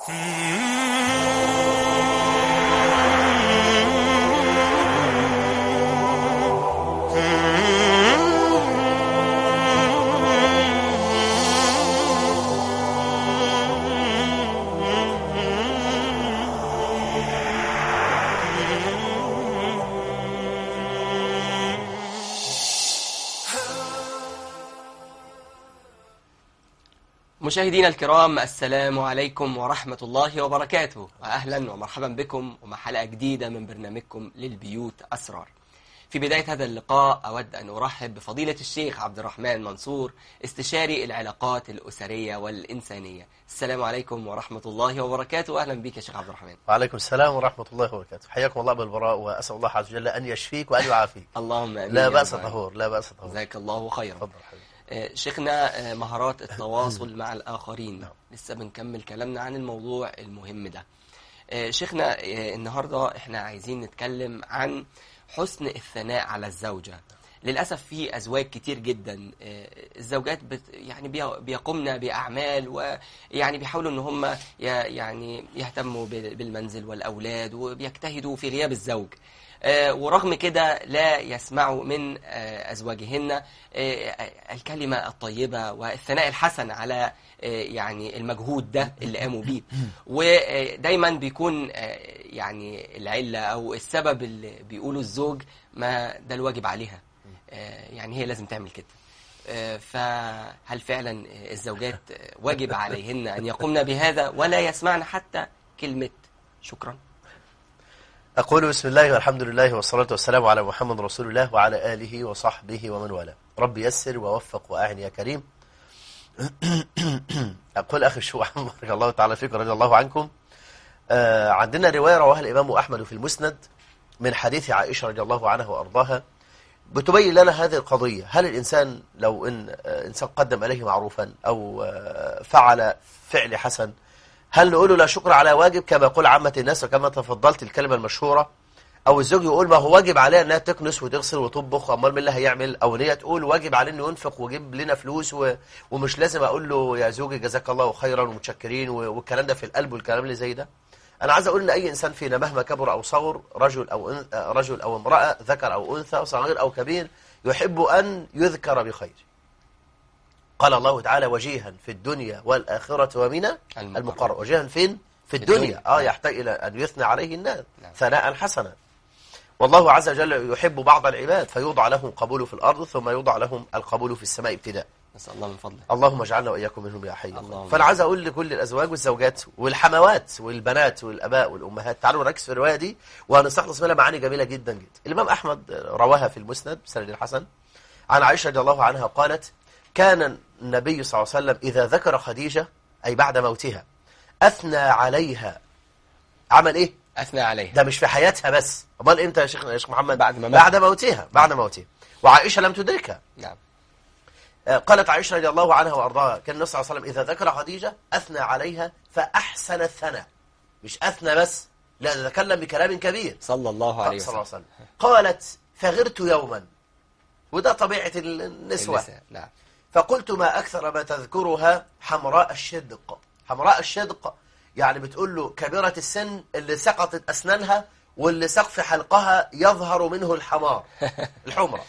مشاهدينا الكرام السلام عليكم ورحمة الله وبركاته وأهلا ومرحبا بكم ومع حلقة جديدة من برنامجكم للبيوت أسرار في بداية هذا اللقاء أود أن أرحب بفضيلة الشيخ عبد الرحمن منصور استشاري العلاقات الأسرية والإنسانية السلام عليكم ورحمة الله وبركاته أهلا بك يا شيخ عبد الرحمن وعليكم السلام ورحمة الله وبركاته حياكم الله بالبراء وأسأل الله عز وجل أن يشفيك وأن يعافيك اللهم أمين لا يا بأس رب العالمين. طهور لا بأس طهور جزاك الله خيرا تفضل حبيبي آه، شيخنا آه، مهارات التواصل مع الآخرين نعم. لسه بنكمل كلامنا عن الموضوع المهم ده آه، شيخنا آه، النهاردة احنا عايزين نتكلم عن حسن الثناء على الزوجة للأسف في أزواج كتير جدا آه، الزوجات بت يعني بي- بيقومن بأعمال ويعني بيحاولوا إن هم ي- يعني يهتموا بال- بالمنزل والأولاد وبيجتهدوا في غياب الزوج آه، ورغم كده لا يسمعوا من آه، أزواجهن آه، الكلمة الطيبة والثناء الحسن على آه، يعني المجهود ده اللي قاموا بيه ودايما بيكون آه، يعني العلة أو السبب اللي بيقوله الزوج ما ده الواجب عليها آه، يعني هي لازم تعمل كده آه، فهل فعلا آه، الزوجات آه، واجب عليهن أن يقومن بهذا ولا يسمعن حتى كلمة شكرا أقول بسم الله والحمد لله والصلاة والسلام على محمد رسول الله وعلى آله وصحبه ومن والاه رب يسر ووفق وأعن يا كريم أقول أخي الشو بارك الله تعالى فيكم رضي الله عنكم آه عندنا رواية رواها الإمام أحمد في المسند من حديث عائشة رضي الله عنها وأرضاها بتبين لنا هذه القضية هل الإنسان لو إن آه، إنسان قدم عليه معروفا أو آه، فعل فعل حسن هل نقول له لا شكر على واجب كما يقول عامة الناس وكما تفضلت الكلمة المشهورة أو الزوج يقول ما هو واجب عليها أنها تكنس وتغسل وتطبخ أمال مين اللي هيعمل أو إن هي تقول واجب عليه إنه ينفق ويجيب لنا فلوس و... ومش لازم أقول له يا زوجي جزاك الله خيرا ومتشكرين و... والكلام ده في القلب والكلام اللي زي ده أنا عايز أقول إن أي إنسان فينا مهما كبر أو صغر رجل أو أن... آه، رجل أو امرأة ذكر أو أنثى صغير أو كبير يحب أن يذكر بخير قال الله تعالى وجيها في الدنيا والآخرة ومن المقرب. المقرب وجيها فين في الدنيا. الدنيا اه يحتاج إلى أن يثنى عليه الناس نعم. ثناء حسنا والله عز وجل يحب بعض العباد فيوضع لهم قبول في الأرض ثم يوضع لهم القبول في السماء ابتداء نسأل الله من فضله اللهم اجعلنا وإياكم منهم يا حي اللهم فأنا عايز أقول لكل الأزواج والزوجات والحموات والبنات والأباء والأمهات تعالوا نركز في الرواية دي وهنستخلص منها معاني جميلة جدا جدا الإمام أحمد رواها في المسند بسند الحسن عن عائشة رضي الله عنها قالت كان النبي صلى الله عليه وسلم إذا ذكر خديجة أي بعد موتها أثنى عليها عمل إيه؟ أثنى عليه ده مش في حياتها بس امال امتى يا شيخ يا شيخ محمد بعد ما مات. بعد موتها بعد موتها وعائشه لم تدركها نعم آه، قالت عائشه رضي الله عنها وارضاها كان النبي صلى الله عليه وسلم اذا ذكر خديجه اثنى عليها فاحسن الثناء مش اثنى بس لا ده تكلم بكلام كبير صلى الله عليه صلى الله وسلم عليه وسلم قالت فغرت يوما وده طبيعه النسوه النساء نعم فقلت ما أكثر ما تذكرها حمراء الشدق حمراء الشدق يعني بتقول له كبيرة السن اللي سقطت أسنانها واللي سقف حلقها يظهر منه الحمار الحمرة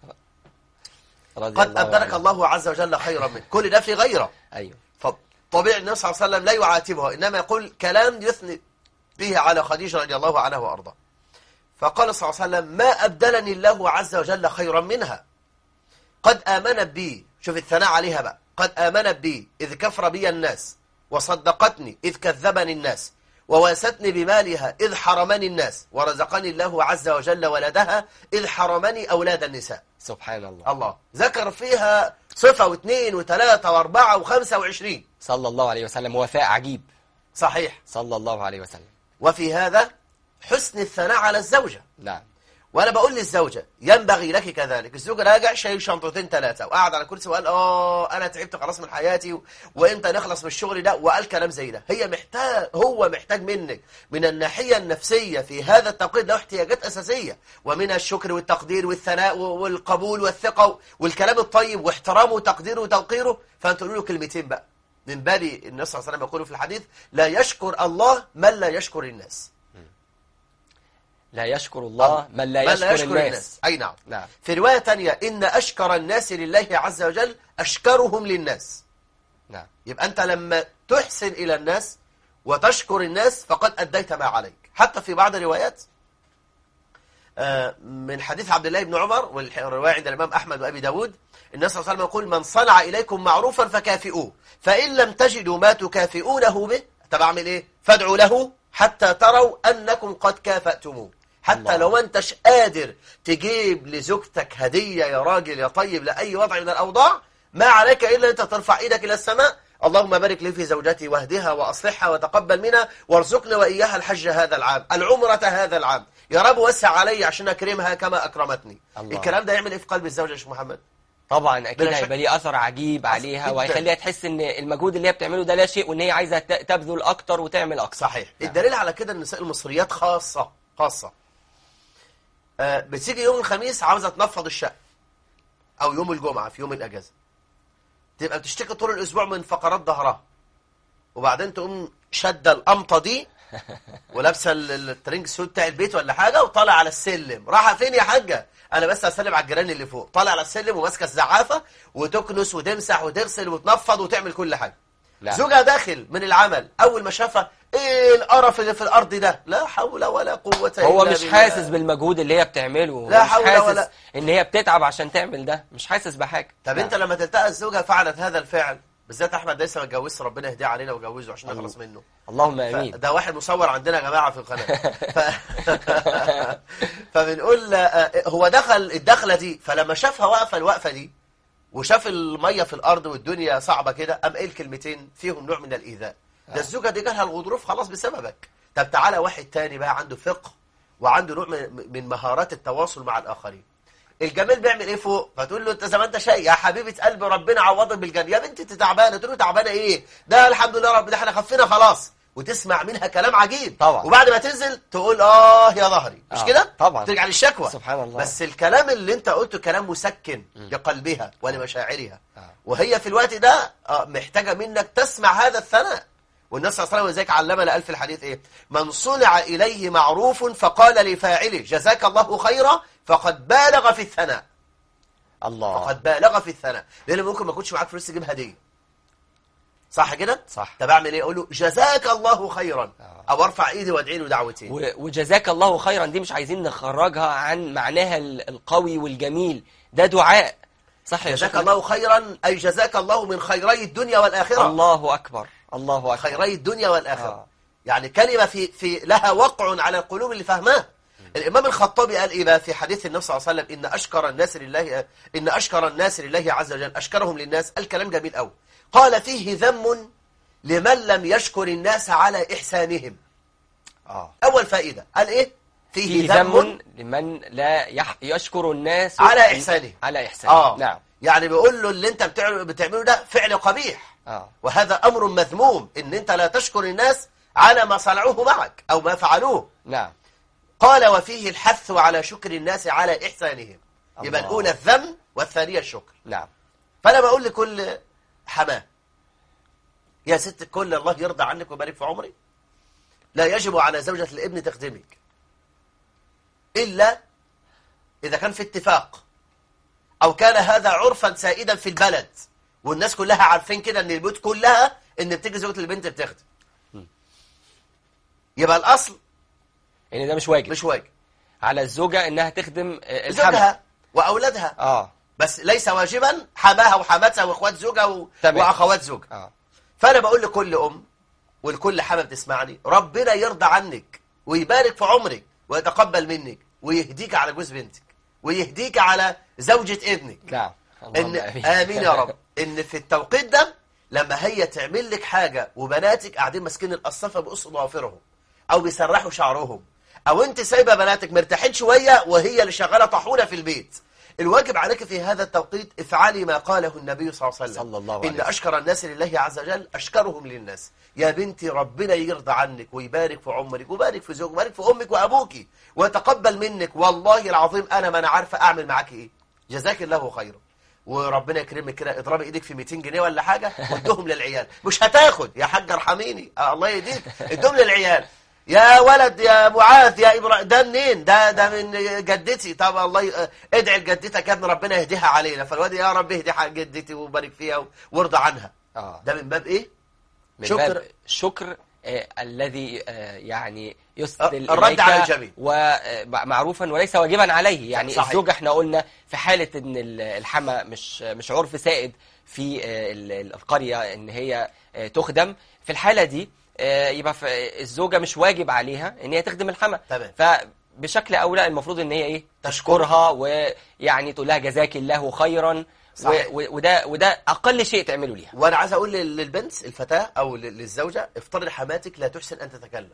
رضي قد الله أبدلك عنه. الله عز وجل خيرا منه كل ده في غيره أيوه فطبيعي النبي صلى الله عليه وسلم لا يعاتبها إنما يقول كلام يثني به على خديجة رضي الله عنها وأرضاه فقال صلى الله عليه وسلم ما أبدلني الله عز وجل خيرا منها قد آمنت بي شوف الثناء عليها بقى قد آمنت بي إذ كفر بي الناس وصدقتني إذ كذبني الناس وواستني بمالها إذ حرمني الناس ورزقني الله عز وجل ولدها إذ حرمني أولاد النساء سبحان الله الله ذكر فيها صفة واثنين وثلاثة واربعة وخمسة وعشرين صلى الله عليه وسلم وفاء عجيب صحيح صلى الله عليه وسلم وفي هذا حسن الثناء على الزوجة نعم وانا بقول للزوجة ينبغي لك كذلك الزوج راجع شايل شنطتين ثلاثة وقعد على كرسي وقال اه انا تعبت خلاص من حياتي و... وامتى نخلص من الشغل ده وقال كلام زي ده هي محتاج هو محتاج منك من الناحية النفسية في هذا التوقيت له احتياجات اساسية ومن الشكر والتقدير والثناء و- والقبول والثقة والكلام الطيب واحترامه وتقديره وتوقيره فانت تقولوا له كلمتين بقى من باب النبي صلى الله عليه وسلم يقول في الحديث لا يشكر الله من لا يشكر الناس لا يشكر الله من لا يشكر, الناس أي نعم نعم في رواية تانية إن أشكر الناس لله عز وجل أشكرهم للناس نعم يبقى أنت لما تحسن إلى الناس وتشكر الناس فقد أديت ما عليك حتى في بعض الروايات آه، من حديث عبد الله بن عمر والرواية عند الإمام أحمد وأبي داود النبي صلى الله عليه وسلم يقول من صنع إليكم معروفا فكافئوه فإن لم تجدوا ما تكافئونه به طب أعمل إيه فادعوا له حتى تروا أنكم قد كافأتموه حتى الله. لو ما انتش قادر تجيب لزوجتك هدية يا راجل يا طيب لأي وضع من الأوضاع ما عليك إلا أنت ترفع إيدك إلى السماء اللهم بارك لي في زوجتي واهدها وأصلحها وتقبل منها وارزقني وإياها الحج هذا العام العمرة هذا العام يا رب وسع علي عشان أكرمها كما أكرمتني الله. الكلام ده يعمل إيه في قلب الزوجة يا شيخ محمد طبعا اكيد بلا شك. هيبقى ليه اثر عجيب عليها جداً. وهيخليها تحس ان المجهود اللي هي بتعمله ده لا شيء وان هي عايزه ت- تبذل اكتر وتعمل اكتر صحيح نعم. الدليل على كده النساء المصريات خاصة خاصة آه بتيجي يوم الخميس عاوزة تنفض الشقة أو يوم الجمعة في يوم الأجازة تبقى بتشتكي طول الأسبوع من فقرات ظهرها وبعدين تقوم شادة القمطة دي ولابسه ال- ال- الترنج سوت بتاع البيت ولا حاجه وطالع على السلم رايحه فين يا حاجه انا بس اسلم على الجيران اللي فوق طالع على السلم وماسكه الزعافه وتكنس وتمسح وتغسل وتنفض وتعمل كل حاجه لا. زوجها داخل من العمل اول ما شافها ايه القرف اللي في الارض ده لا حول ولا قوه الا هو مش بالله. حاسس بالمجهود اللي هي بتعمله لا مش حول حاسس ولا- ان هي بتتعب عشان تعمل ده مش حاسس بحاجه طب نعم. انت لما تلتقى زوجها فعلت هذا الفعل بالذات احمد لسه ما اتجوزش ربنا يهديه علينا وجوزه عشان نخلص منه اللهم ف- امين ده واحد مصور عندنا يا جماعه في القناه ف... فبنقول آه، هو دخل الدخله دي فلما شافها واقفه الوقفه دي وشاف الميه في الارض والدنيا صعبه كده قام قايل كلمتين فيهم نوع من الايذاء ده الزوجه دي جالها الغضروف خلاص بسببك طب تعالى واحد تاني بقى عنده فقه وعنده نوع من من مهارات التواصل مع الاخرين الجميل بيعمل ايه فوق فتقول له انت زي ما انت شايف يا حبيبه قلبي ربنا عوضك بالجنه يا بنتي انت تعبانه تقول له تعبانه ايه ده الحمد لله رب ده احنا خفينا خلاص وتسمع منها كلام عجيب طبعا. وبعد ما تنزل تقول اه يا ظهري مش آه، كده طبعا. ترجع للشكوى سبحان الله. بس الكلام اللي انت قلته كلام مسكن لقلبها ولمشاعرها آه. وهي في الوقت ده آه، محتاجه منك تسمع هذا الثناء والنبي صلى الله عليه وسلم ذلك علمنا قال في الحديث ايه من صنع اليه معروف فقال لفاعله جزاك الله خيرا فقد بالغ في الثناء الله فقد بالغ في الثناء لان ممكن ما يكونش معاك فلوس تجيب هديه صح كده صح. طب اعمل ايه اقول له جزاك الله خيرا آه. او ارفع ايدي وادعي له دعوتين و- وجزاك الله خيرا دي مش عايزين نخرجها عن معناها ال- القوي والجميل ده دعاء صح يا جزاك شيخنا؟ الله خيرا اي جزاك الله من خيري الدنيا والاخره الله اكبر الله اكبر خيري الدنيا والآخرة آه. يعني كلمة في في لها وقع على القلوب اللي فهمها الإمام الخطابي قال إيه بقى في حديث النبي صلى الله عليه وسلم إن أشكر الناس لله إن أشكر الناس لله عز وجل أشكرهم للناس الكلام جميل قوي قال فيه ذم لمن لم يشكر الناس على إحسانهم اه أول فائدة قال إيه فيه, في ذم لمن لا يح... يشكر الناس على إحسانه. على إحسانه آه نعم يعني بيقول له اللي أنت بتعمله, بتعمله ده فعل قبيح اه وهذا أمر مذموم إن أنت لا تشكر الناس على ما صنعوه معك أو ما فعلوه نعم قال وفيه الحث على شكر الناس على إحسانهم يبقى الله. الأولى الذم والثانية الشكر نعم فأنا بقول لكل حماه يا ست الكل الله يرضى عنك ويبارك في عمري لا يجب على زوجة الابن تخدمك إلا إذا كان في اتفاق أو كان هذا عرفا سائدا في البلد والناس كلها عارفين كده ان البيوت كلها ان بتيجي زوجة البنت بتخدم يبقى الأصل ان ده مش واجب مش واجب على الزوجة انها تخدم آه، الحمل زوجها وأولادها اه بس ليس واجبا حماها وحماتها واخوات زوجها و... تمام. واخوات زوجها اه فانا بقول لكل ام ولكل حما بتسمعني ربنا يرضى عنك ويبارك في عمرك ويتقبل منك ويهديك على جوز بنتك ويهديك على زوجة ابنك نعم ان اللهم آمين. امين يا رب ان في التوقيت ده لما هي تعمل لك حاجه وبناتك قاعدين ماسكين القصافه بيقصوا ضوافرهم او بيسرحوا شعرهم او انت سايبه بناتك مرتاحين شويه وهي اللي شغاله طاحونه في البيت الواجب عليك في هذا التوقيت افعلي ما قاله النبي صلى الله عليه وسلم صلى الله ان عليه اشكر الناس لله عز وجل اشكرهم للناس يا بنتي ربنا يرضى عنك ويبارك في عمرك ويبارك في زوجك ويبارك في امك وابوك ويتقبل منك والله العظيم انا ما انا عارفه اعمل معاك ايه جزاك الله خيرا وربنا يكرمك كده اضربي ايدك في 200 جنيه ولا حاجه وادوهم للعيال مش هتاخد يا حاج ارحميني آه الله يهديك ادوهم للعيال يا ولد يا معاذ يا ابراهيم ده منين ده ده من جدتي طب الله ي... ادعي لجدتك يا ابن ربنا يهديها علينا فالواد يا رب اهدي حق جدتي وبارك فيها وارضى عنها اه ده من باب ايه من شكر. باب شكر آه الذي آه يعني يسدل الرد إليك على الجميل. ومعروفا وليس واجبا عليه يعني صحيح. الزوجة احنا قلنا في حالة ان ال- الحما مش مش عرف سائد في آه، ال- ال- القرية ان هي آه، تخدم في الحالة دي آه، يبقى ف- الزوجة مش واجب عليها ان هي تخدم الحما تمام. فبشكل اولى المفروض ان هي ايه تشكرها ويعني تقول لها جزاك الله خيرا صحيح. و- و- وده وده اقل شيء تعمله ليها وانا عايز اقول لل- للبنت الفتاه او لل- للزوجه افترض حماتك لا تحسن ان تتكلم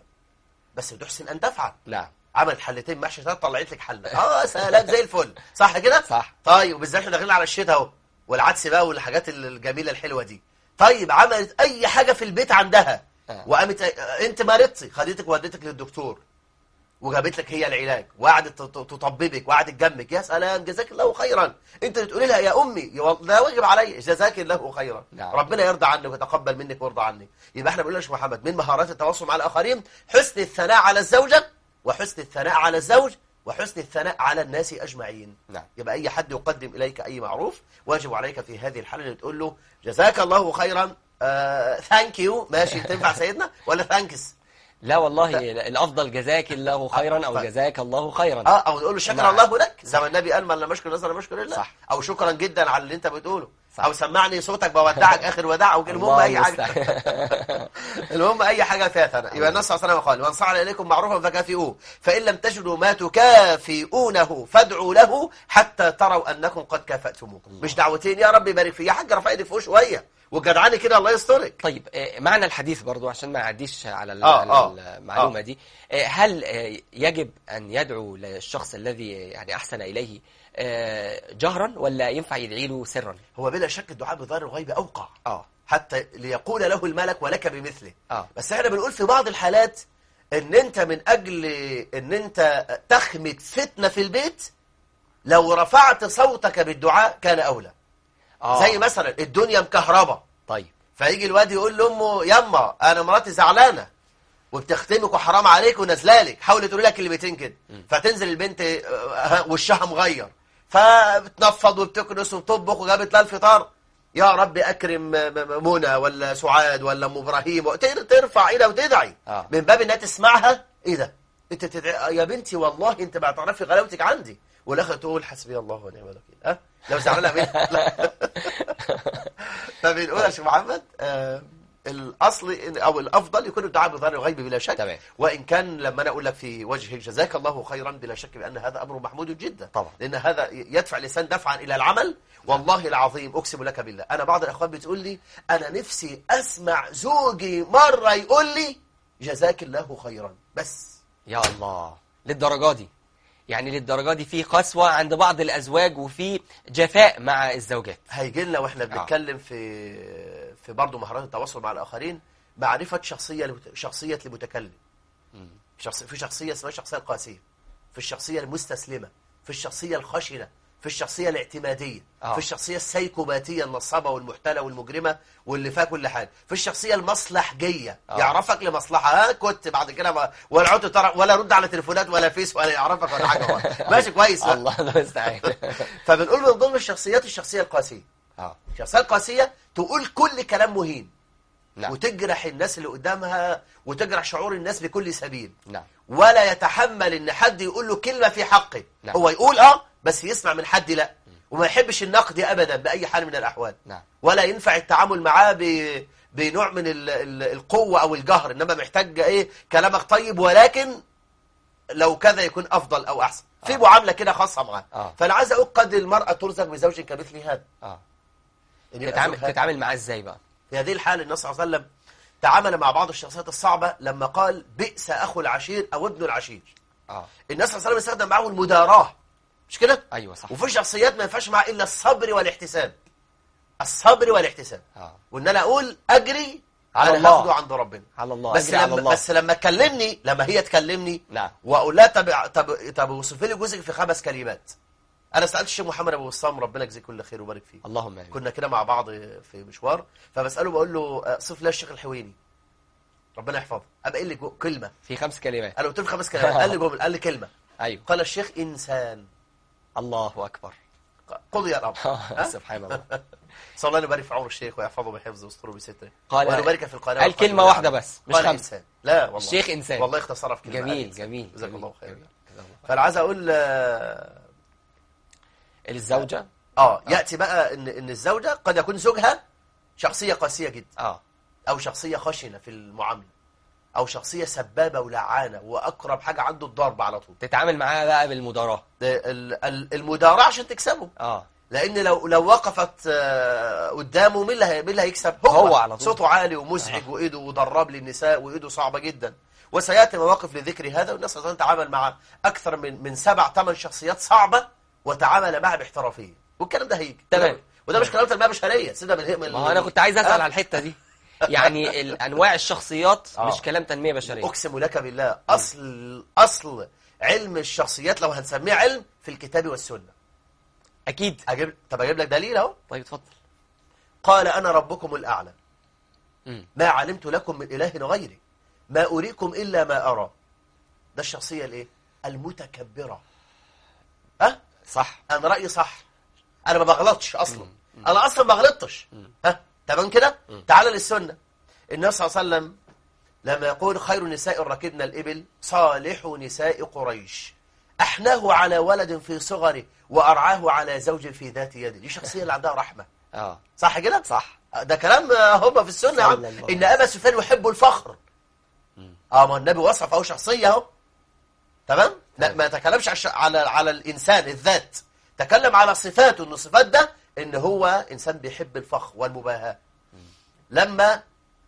بس تحسن ان تفعل نعم عملت حلتين محشي ثلاث طلعت لك حله اه سلام زي الفل صح كده صح. طيب وبالذات احنا داخلين على الشتاء اهو والعدس بقى والحاجات الجميله الحلوه دي طيب عملت اي حاجه في البيت عندها آه. وقامت آه، انت مرضتي خدتك ووديتك للدكتور وجابت لك هي العلاج وقعدت تط- تطببك وقعدت جنبك يا سلام جزاك الله خيرا انت اللي تقولي لها يا امي يا وال- ده واجب علي جزاك الله خيرا نعم. ربنا يرضى عنك ويتقبل منك ويرضى عنك يبقى احنا بنقول يا شيخ محمد من مهارات التواصل مع الاخرين حسن الثناء على الزوجه وحسن الثناء على الزوج وحسن الثناء على الناس اجمعين نعم. يبقى اي حد يقدم اليك اي معروف واجب عليك في هذه الحاله اللي تقول له جزاك الله خيرا ثانك يو ماشي تنفع سيدنا ولا ثانكس لا والله الافضل جزاك الله خيرا او طيب. جزاك الله خيرا اه او نقول له شكر نعم. الله لك زي ما النبي قال من لم يشكر الناس لم يشكر الله صح. او شكرا جدا على اللي انت بتقوله صح. او سمعني صوتك بودعك اخر وداع او كده المهم الله اي حاجه المستعان. المهم اي حاجه فيها ثناء يبقى النبي صلى الله عليه وسلم قال من صعد اليكم معروفا فكافئوه فان لم تجدوا ما تكافئونه فادعوا له حتى تروا انكم قد كافاتموه مش دعوتين يا رب يبارك فيك يا حاج رفع ايدك فوق شويه وجدعاني كده الله يسترك طيب آه، معنى الحديث برضو عشان ما نعديش على ال- آه، على آه، المعلومة آه. دي آه، هل آه، يجب أن يدعو للشخص الذي يعني أحسن إليه آه، جهرا ولا ينفع يدعي له سرا هو بلا شك الدعاء بظاهر الغيب اوقع اه حتى ليقول له الملك ولك بمثله اه بس احنا بنقول في بعض الحالات ان انت من اجل ان انت تخمد فتنة في البيت لو رفعت صوتك بالدعاء كان اولى اه زي مثلا الدنيا مكهربة طيب فيجي الواد يقول لامه يما انا مراتي زعلانه وبتختمك وحرام عليك ونازلالك حاولت تقول لك كلمتين كده فتنزل البنت آه، وشها مغير فبتنفض وبتكنس وبتطبخ وجابت لها الفطار يا رب اكرم م- م- منى ولا سعاد ولا ام ابراهيم وتر- ترفع ايدها وتدعي آه. من باب انها تسمعها ايه ده انت تدعي يا بنتي والله انت ما تعرفي غلاوتك عندي والاخر تقول حسبي الله ونعم الوكيل ها لو زعلانه منها لا. فبنقول يا شيخ محمد آه الاصل إن- او الافضل يكون الدعاء بظاهر الغيب بلا شك تمام. وان كان لما انا اقول لك في وجهك جزاك الله خيرا بلا شك بان هذا امر محمود جدا طبعا. لان هذا يدفع الانسان دفعا الى العمل والله العظيم اقسم لك بالله انا بعض الاخوات بتقول لي انا نفسي اسمع زوجي مره يقول لي جزاك الله خيرا بس يا الله للدرجة دي يعني للدرجة دي في قسوة عند بعض الأزواج وفي جفاء مع الزوجات هيجي لنا واحنا بنتكلم في في برضه مهارات التواصل مع الاخرين معرفه شخصيه لمت- شخصيه المتكلم شخص في شخصيه اسمها الشخصيه القاسيه في الشخصيه المستسلمه في الشخصيه الخشنه في الشخصيه الاعتماديه آه. في الشخصيه السيكوباتيه النصابه والمحتاله والمجرمه واللي فيها كل حاجه في الشخصيه المصلحجيه آه. يعرفك لمصلحه ها كنت بعد كده ما ولا عدت ترى ولا رد على تليفونات ولا فيس ولا يعرفك ولا حاجه هو. ماشي كويس بقى. الله المستعان فبنقول من ضمن الشخصيات الشخصيه القاسيه اه الشخصيه القاسيه تقول كل كلام مهين نعم وتجرح الناس اللي قدامها وتجرح شعور الناس بكل سبيل نعم ولا يتحمل ان حد يقول له كلمه في حقه نعم. هو يقول اه بس يسمع من حد لا وما يحبش النقد ابدا باي حال من الاحوال نعم ولا ينفع التعامل معاه ب... بنوع من ال... ال... القوه او الجهر انما محتاج ايه كلامك طيب ولكن لو كذا يكون افضل او احسن في آه. معامله كده خاصه معاه آه. فانا عايز اقول قد المراه ترزق بزوج كمثل هذا اه إن يبقى تتعامل زوجها- تتعامل معاه ازاي بقى في هذه الحالة النبي صلى الله عليه وسلم تعامل مع بعض الشخصيات الصعبة لما قال بئس أخو العشير أو ابن العشير اه النبي صلى الله عليه وسلم استخدم معه المداراة مش كده؟ ايوه صح وفي شخصيات ما ينفعش معها إلا الصبر والاحتساب الصبر والاحتساب اه وإن أنا أقول أجري على على الله. هاخده عند ربنا على الله بس أجري على لما الله بس لما تكلمني لما هي تكلمني نعم واقول لها طب طب طب وصف لي جزء في خمس كلمات انا سالت الشيخ محمد ابو وسام ربنا يجزيه كل خير ويبارك فيه اللهم امين كنا كده مع بعض في مشوار فبساله بقول له آه، صف لي الشيخ الحويني ربنا يحفظه ابقى لي جو- كلمه في خمس كلمات انا قلت له خمس كلمات قال لي جمل قال لي كلمه ايوه قال الشيخ انسان الله اكبر قضي الامر ها؟ سبحان الله صلى الله يبارك في عمر الشيخ ويحفظه بحفظه ويستره بستره قال- ونبارك في القناه قال والقائمين كلمة واحدة عليه. بس، مش قال خمسة. انسان لا والله الشيخ إنسان. والله اختصرها في كلمه قال جميل إنسان. جميل جزاك جميل، الله خير جميل. جزاك الله فانا عايز اقول آه، خير. الزوجة اه ياتي بقى ان ان الزوجه قد يكون زوجها شخصيه قاسيه جدا اه او شخصيه خشنه في المعامله او شخصيه سبابه ولعانه واقرب حاجه عنده الضرب على طول تتعامل معاها بقى بالمداراة ال- ال- المداراة عشان تكسبه اه لان لو لو وقفت آه، قدامه مين اللي هي- مين اللي هيكسب هو, هو على طول. صوته عالي ومزعج وايده وضرب للنساء وايده صعبه جدا وسياتي مواقف لذكر هذا والناس صلى تعامل مع اكثر من من سبع ثمان شخصيات صعبه وتعامل معها باحترافيه والكلام ده هيجي تمام. وده- وده مش كلام تنميه بشريه سيبنا من من ما هو انا كنت عايز اسال آه. على الحتة دي يعني ال- انواع الشخصيات آه. مش كلام تنمية بشرية اقسم لك بالله اصل اصل علم الشخصيات لو هنسميه علم في الكتاب والسنه اكيد اجيب طب اجيب لك دليل اهو طيب اتفضل قال انا ربكم الاعلى مم. ما علمت لكم من اله غيري ما اريكم الا ما ارى ده الشخصيه الايه المتكبره ها صح انا رايي صح انا ما بغلطش اصلا انا اصلا ما غلطتش ها تمام كده تعال للسنه النبي صلى الله عليه وسلم لما يقول خير نساء ركبنا الابل صالح نساء قريش احناه على ولد في صغره وارعاه على زوج في ذات يده دي شخصيه اللي عندها رحمه اه صح كده صح ده كلام آه، هم في السنه يا عم صلى الله ان ابا سفيان يحب الفخر اه ما النبي وصف اهو شخصيه اهو تمام لا تمام. ما تكلمش على الش- على على الانسان الذات تكلم على صفاته ان الصفات ده ان هو انسان بيحب الفخر والمباهاه لما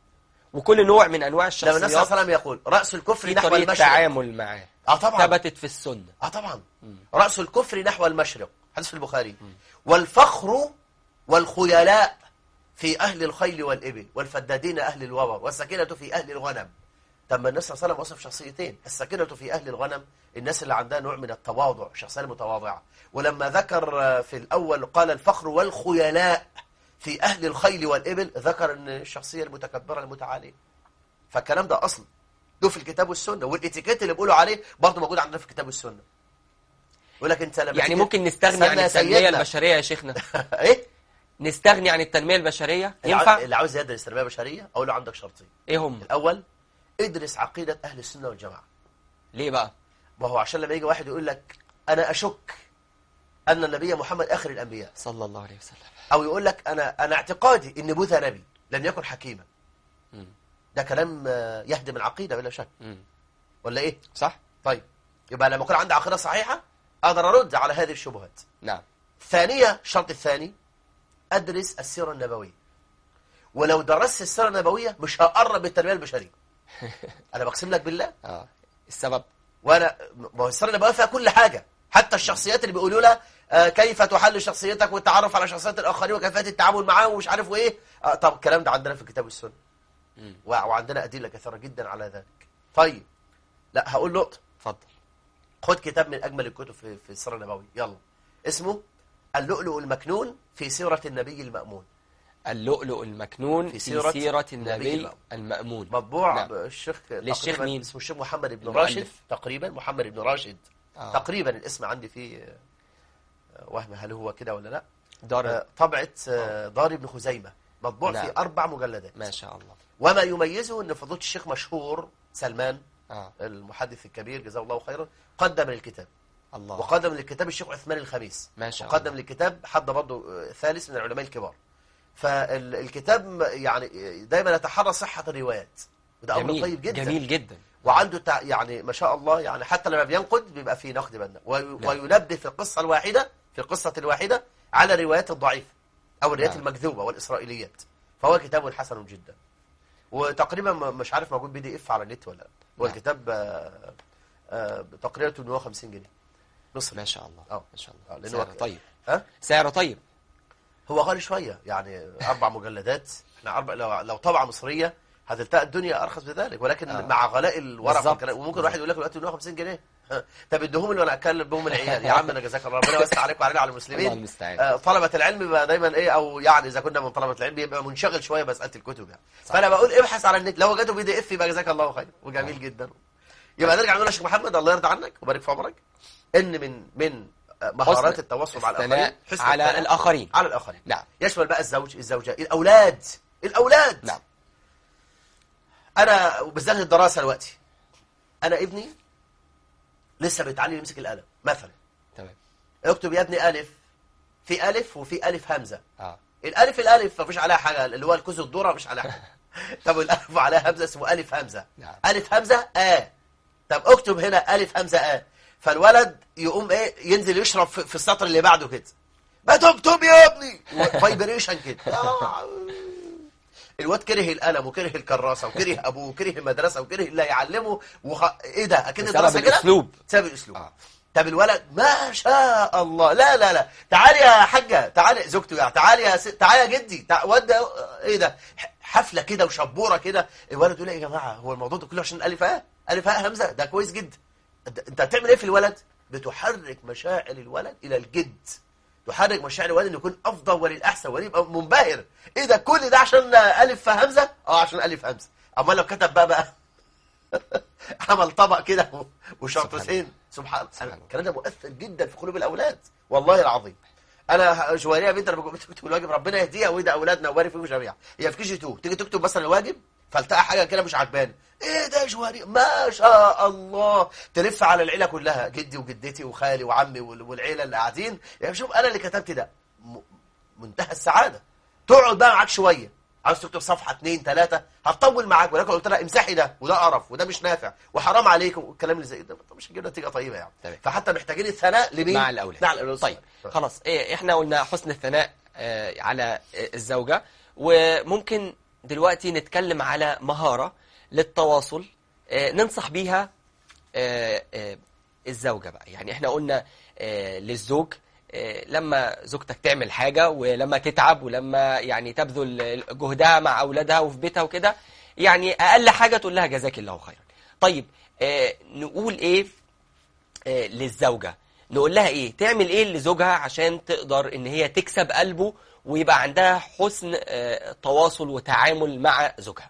وكل نوع من انواع لما النبي صلى الله الشخصيات عليه وسلم يقول راس الكفر في نحو طريقة المشرق تعامل معاه اه طبعا ثبتت في السنة اه طبعا راس الكفر نحو المشرق حديث في البخاري والفخر والخيلاء في اهل الخيل والابل والفدادين اهل الوبر والسكينه في اهل الغنم طب ما النبي صلى الله عليه وسلم وصف شخصيتين السكينه في اهل الغنم الناس اللي عندها نوع من التواضع شخصيه متواضعه ولما ذكر آه، في الاول قال الفخر والخيلاء في اهل الخيل والابل ذكر ان الشخصيه المتكبره المتعاليه فالكلام ده اصل ده في الكتاب والسنه والاتيكيت اللي بيقولوا عليه برضه موجود عندنا في الكتاب والسنه يقول لك انت لما يعني تيجي- ممكن نستغني عن استنى يا التنمية سيدنا. البشرية يا شيخنا ايه نستغني عن التنمية البشرية اللي عاو- ينفع اللي عاوز يدرس تربيه بشريه اقول له عندك شرطين ايه هم الاول ادرس عقيده اهل السنه والجماعه ليه بقى ما هو عشان لما يجي واحد يقول لك انا اشك ان النبي محمد اخر الانبياء صلى الله عليه وسلم او يقول لك انا انا اعتقادي ان بوذا نبي لم يكن حكيما مم. ده كلام آه، يهدم العقيده بلا شك مم. ولا ايه صح طيب يبقى لما يكون عندي عقيده صحيحه اقدر ارد على هذه الشبهات نعم ثانية الشرط الثاني أدرس السيرة النبوية ولو درست السيرة النبوية مش هقرب بالتنمية البشرية أنا بقسم لك بالله اه السبب وأنا ما هو السيرة النبوية فيها كل حاجة حتى الشخصيات اللي بيقولوا لها آه، كيف تحل شخصيتك والتعرف على شخصيات الآخرين وكيفية التعامل معاهم ومش عارف وإيه آه، طب الكلام ده عندنا في الكتاب والسنة مم. و- وعندنا أدلة كثيرة جدا على ذلك طيب لا هقول نقطة اتفضل خد كتاب من أجمل الكتب في, في السيرة النبوية يلا اسمه اللؤلؤ المكنون في سيرة النبي المأمون اللؤلؤ المكنون في في سيرة سيرة, النبي النبي المأمون. المأمون مطبوع نعم. الشيخ للشيخ تقريباً مين؟ اسمه الشيخ محمد بن المؤلف. راشد تقريبا محمد بن راشد آه. تقريبا الاسم عندي فيه آه، وهم هل هو كده ولا لا دار آه، طبعة آه، دار ابن خزيمة مطبوع نعم. في أربع مجلدات ما شاء الله وما يميزه أن فضيلة الشيخ مشهور سلمان اه المحدث الكبير جزاه الله خيرا قدم للكتاب الله وقدم للكتاب الشيخ عثمان الخميس ما شاء وقدم الله للكتاب حد برضه آه، ثالث من العلماء الكبار فالكتاب م- يعني دايما يتحرى صحة الروايات وده أمر جميل طيب جدا جميل جدا وعنده تع... يعني ما شاء الله يعني حتى لما بينقد بيبقى فيه نقد بنا وي... وينبه في القصة الواحدة في القصة الواحدة على الروايات الضعيفة أو الروايات نعم. المكذوبة والإسرائيليات فهو كتاب حسن جدا وتقريبا م- مش عارف موجود بي دي اف على النت ولا لا هو نعم. الكتاب آه، آه، تقريبا 850 جنيه مصري ما شاء الله اه ما شاء آه، الله لأنه سعر طيب ها سعر طيب هو غالي شوية يعني أربع مجلدات احنا أربع لو, لو طبعة مصرية هتلتقى الدنيا ارخص بذلك ولكن آه. مع غلاء الورق بالظبط. والكلام وممكن واحد يقول لك دلوقتي 150 جنيه ها، طب اديهم لي وانا اكلم بهم العيال يا عم انا جزاك الله ربنا يوسع عليك وعلينا على الله المسلمين المستعان آه، طلبة العلم بيبقى دايما ايه او يعني اذا كنا من طلبة العلم بيبقى منشغل شويه بمساله الكتب يعني صح. فانا بقول ابحث على النت لو وجدته بي دي اف يبقى جزاك الله خير وجميل جدا يبقى نرجع نقول يا شيخ محمد الله يرضى عنك ويبارك في عمرك ان من من آه، مهارات حسن التواصل مع الثناء الاخرين حسن على الثناء الآخرين. على الاخرين نعم يشمل بقى الزوج الزوجة الاولاد الاولاد نعم انا وبالذات الدراسه دلوقتي انا ابني لسه بيتعلم يمسك القلم مثلا تمام اكتب يا ابني الف في الف وفي الف همزه اه الالف الالف مفيش عليها حاجه اللي هو الكوز الذره مش عليها حاجه طب الالف عليها همزه اسمه الف همزه نعم. الف همزه اه طب اكتب هنا الف همزه اه فالولد يقوم ايه ينزل يشرب في في السطر اللي بعده كده ما تكتب يا ابني فايبريشن كده آه. الواد كره القلم وكره الكراسه وكره ابوه وكره المدرسه وكره اللي هيعلمه وخ... ايه ده اكيد بسبب الدراسه كده الأسلوب. بسبب الاسلوب آه. طب الولد ما شاء الله لا لا لا تعالي يا حاجه تعالي زوجته يعني تعالي يا س... تعالي يا جدي تع... ود ايه ده ح- حفله كده وشبوره كده الولد يقول ايه يا جماعه هو الموضوع ده كله عشان الف اه الف اه همزه ده كويس جدا انت انت هتعمل ايه في الولد بتحرك مشاعر الولد الى الجد تحرك مشاعر الولد انه يكون افضل وللاحسن ويبقى منبهر ايه ده كل ده عشان الف همزه اه عشان الف همزه اما لو كتب بقى بقى عمل طبق كده و- وشرطتين سبحان سبحان الله الله. الكلام ده مؤثر جدا في قلوب الاولاد والله العظيم انا جواريه بنت لما كنت بكتب الواجب ربنا يهديها ويهدى اولادنا ويبارك فيهم جميعا هي في كي جي 2 تيجي تكتب مثلا الواجب فالتقى حاجه كده مش عجباني ايه ده يا جواريه ما شاء الله تلف على العيله كلها جدي وجدتي وخالي وعمي وال- والعيله اللي قاعدين يعني شوف انا اللي كتبت ده م- منتهى السعاده تقعد بقى معاك شويه عاوز تكتب صفحه اثنين ثلاثه هتطول معاك ولكن قلت لها امسحي ده وده قرف وده مش نافع وحرام عليكم والكلام اللي زي ده طب مش هيجيب نتيجه طيبه يعني تمام. فحتى محتاجين الثناء لمين مع الأولاد مع الأولاد طيب خلاص إيه احنا قلنا حسن الثناء آه، على آه، الزوجة وممكن دلوقتي نتكلم على مهارة للتواصل آه، ننصح بيها آه، آه، الزوجة بقى يعني احنا قلنا آه، للزوج آه، لما زوجتك تعمل حاجة ولما تتعب ولما يعني تبذل جهدها مع أولادها وفي بيتها وكده يعني أقل حاجة تقول لها جزاك الله خيرا طيب آه، نقول إيه آه، للزوجة نقول لها ايه تعمل ايه لزوجها عشان تقدر ان هي تكسب قلبه ويبقى عندها حسن آه، تواصل وتعامل مع زوجها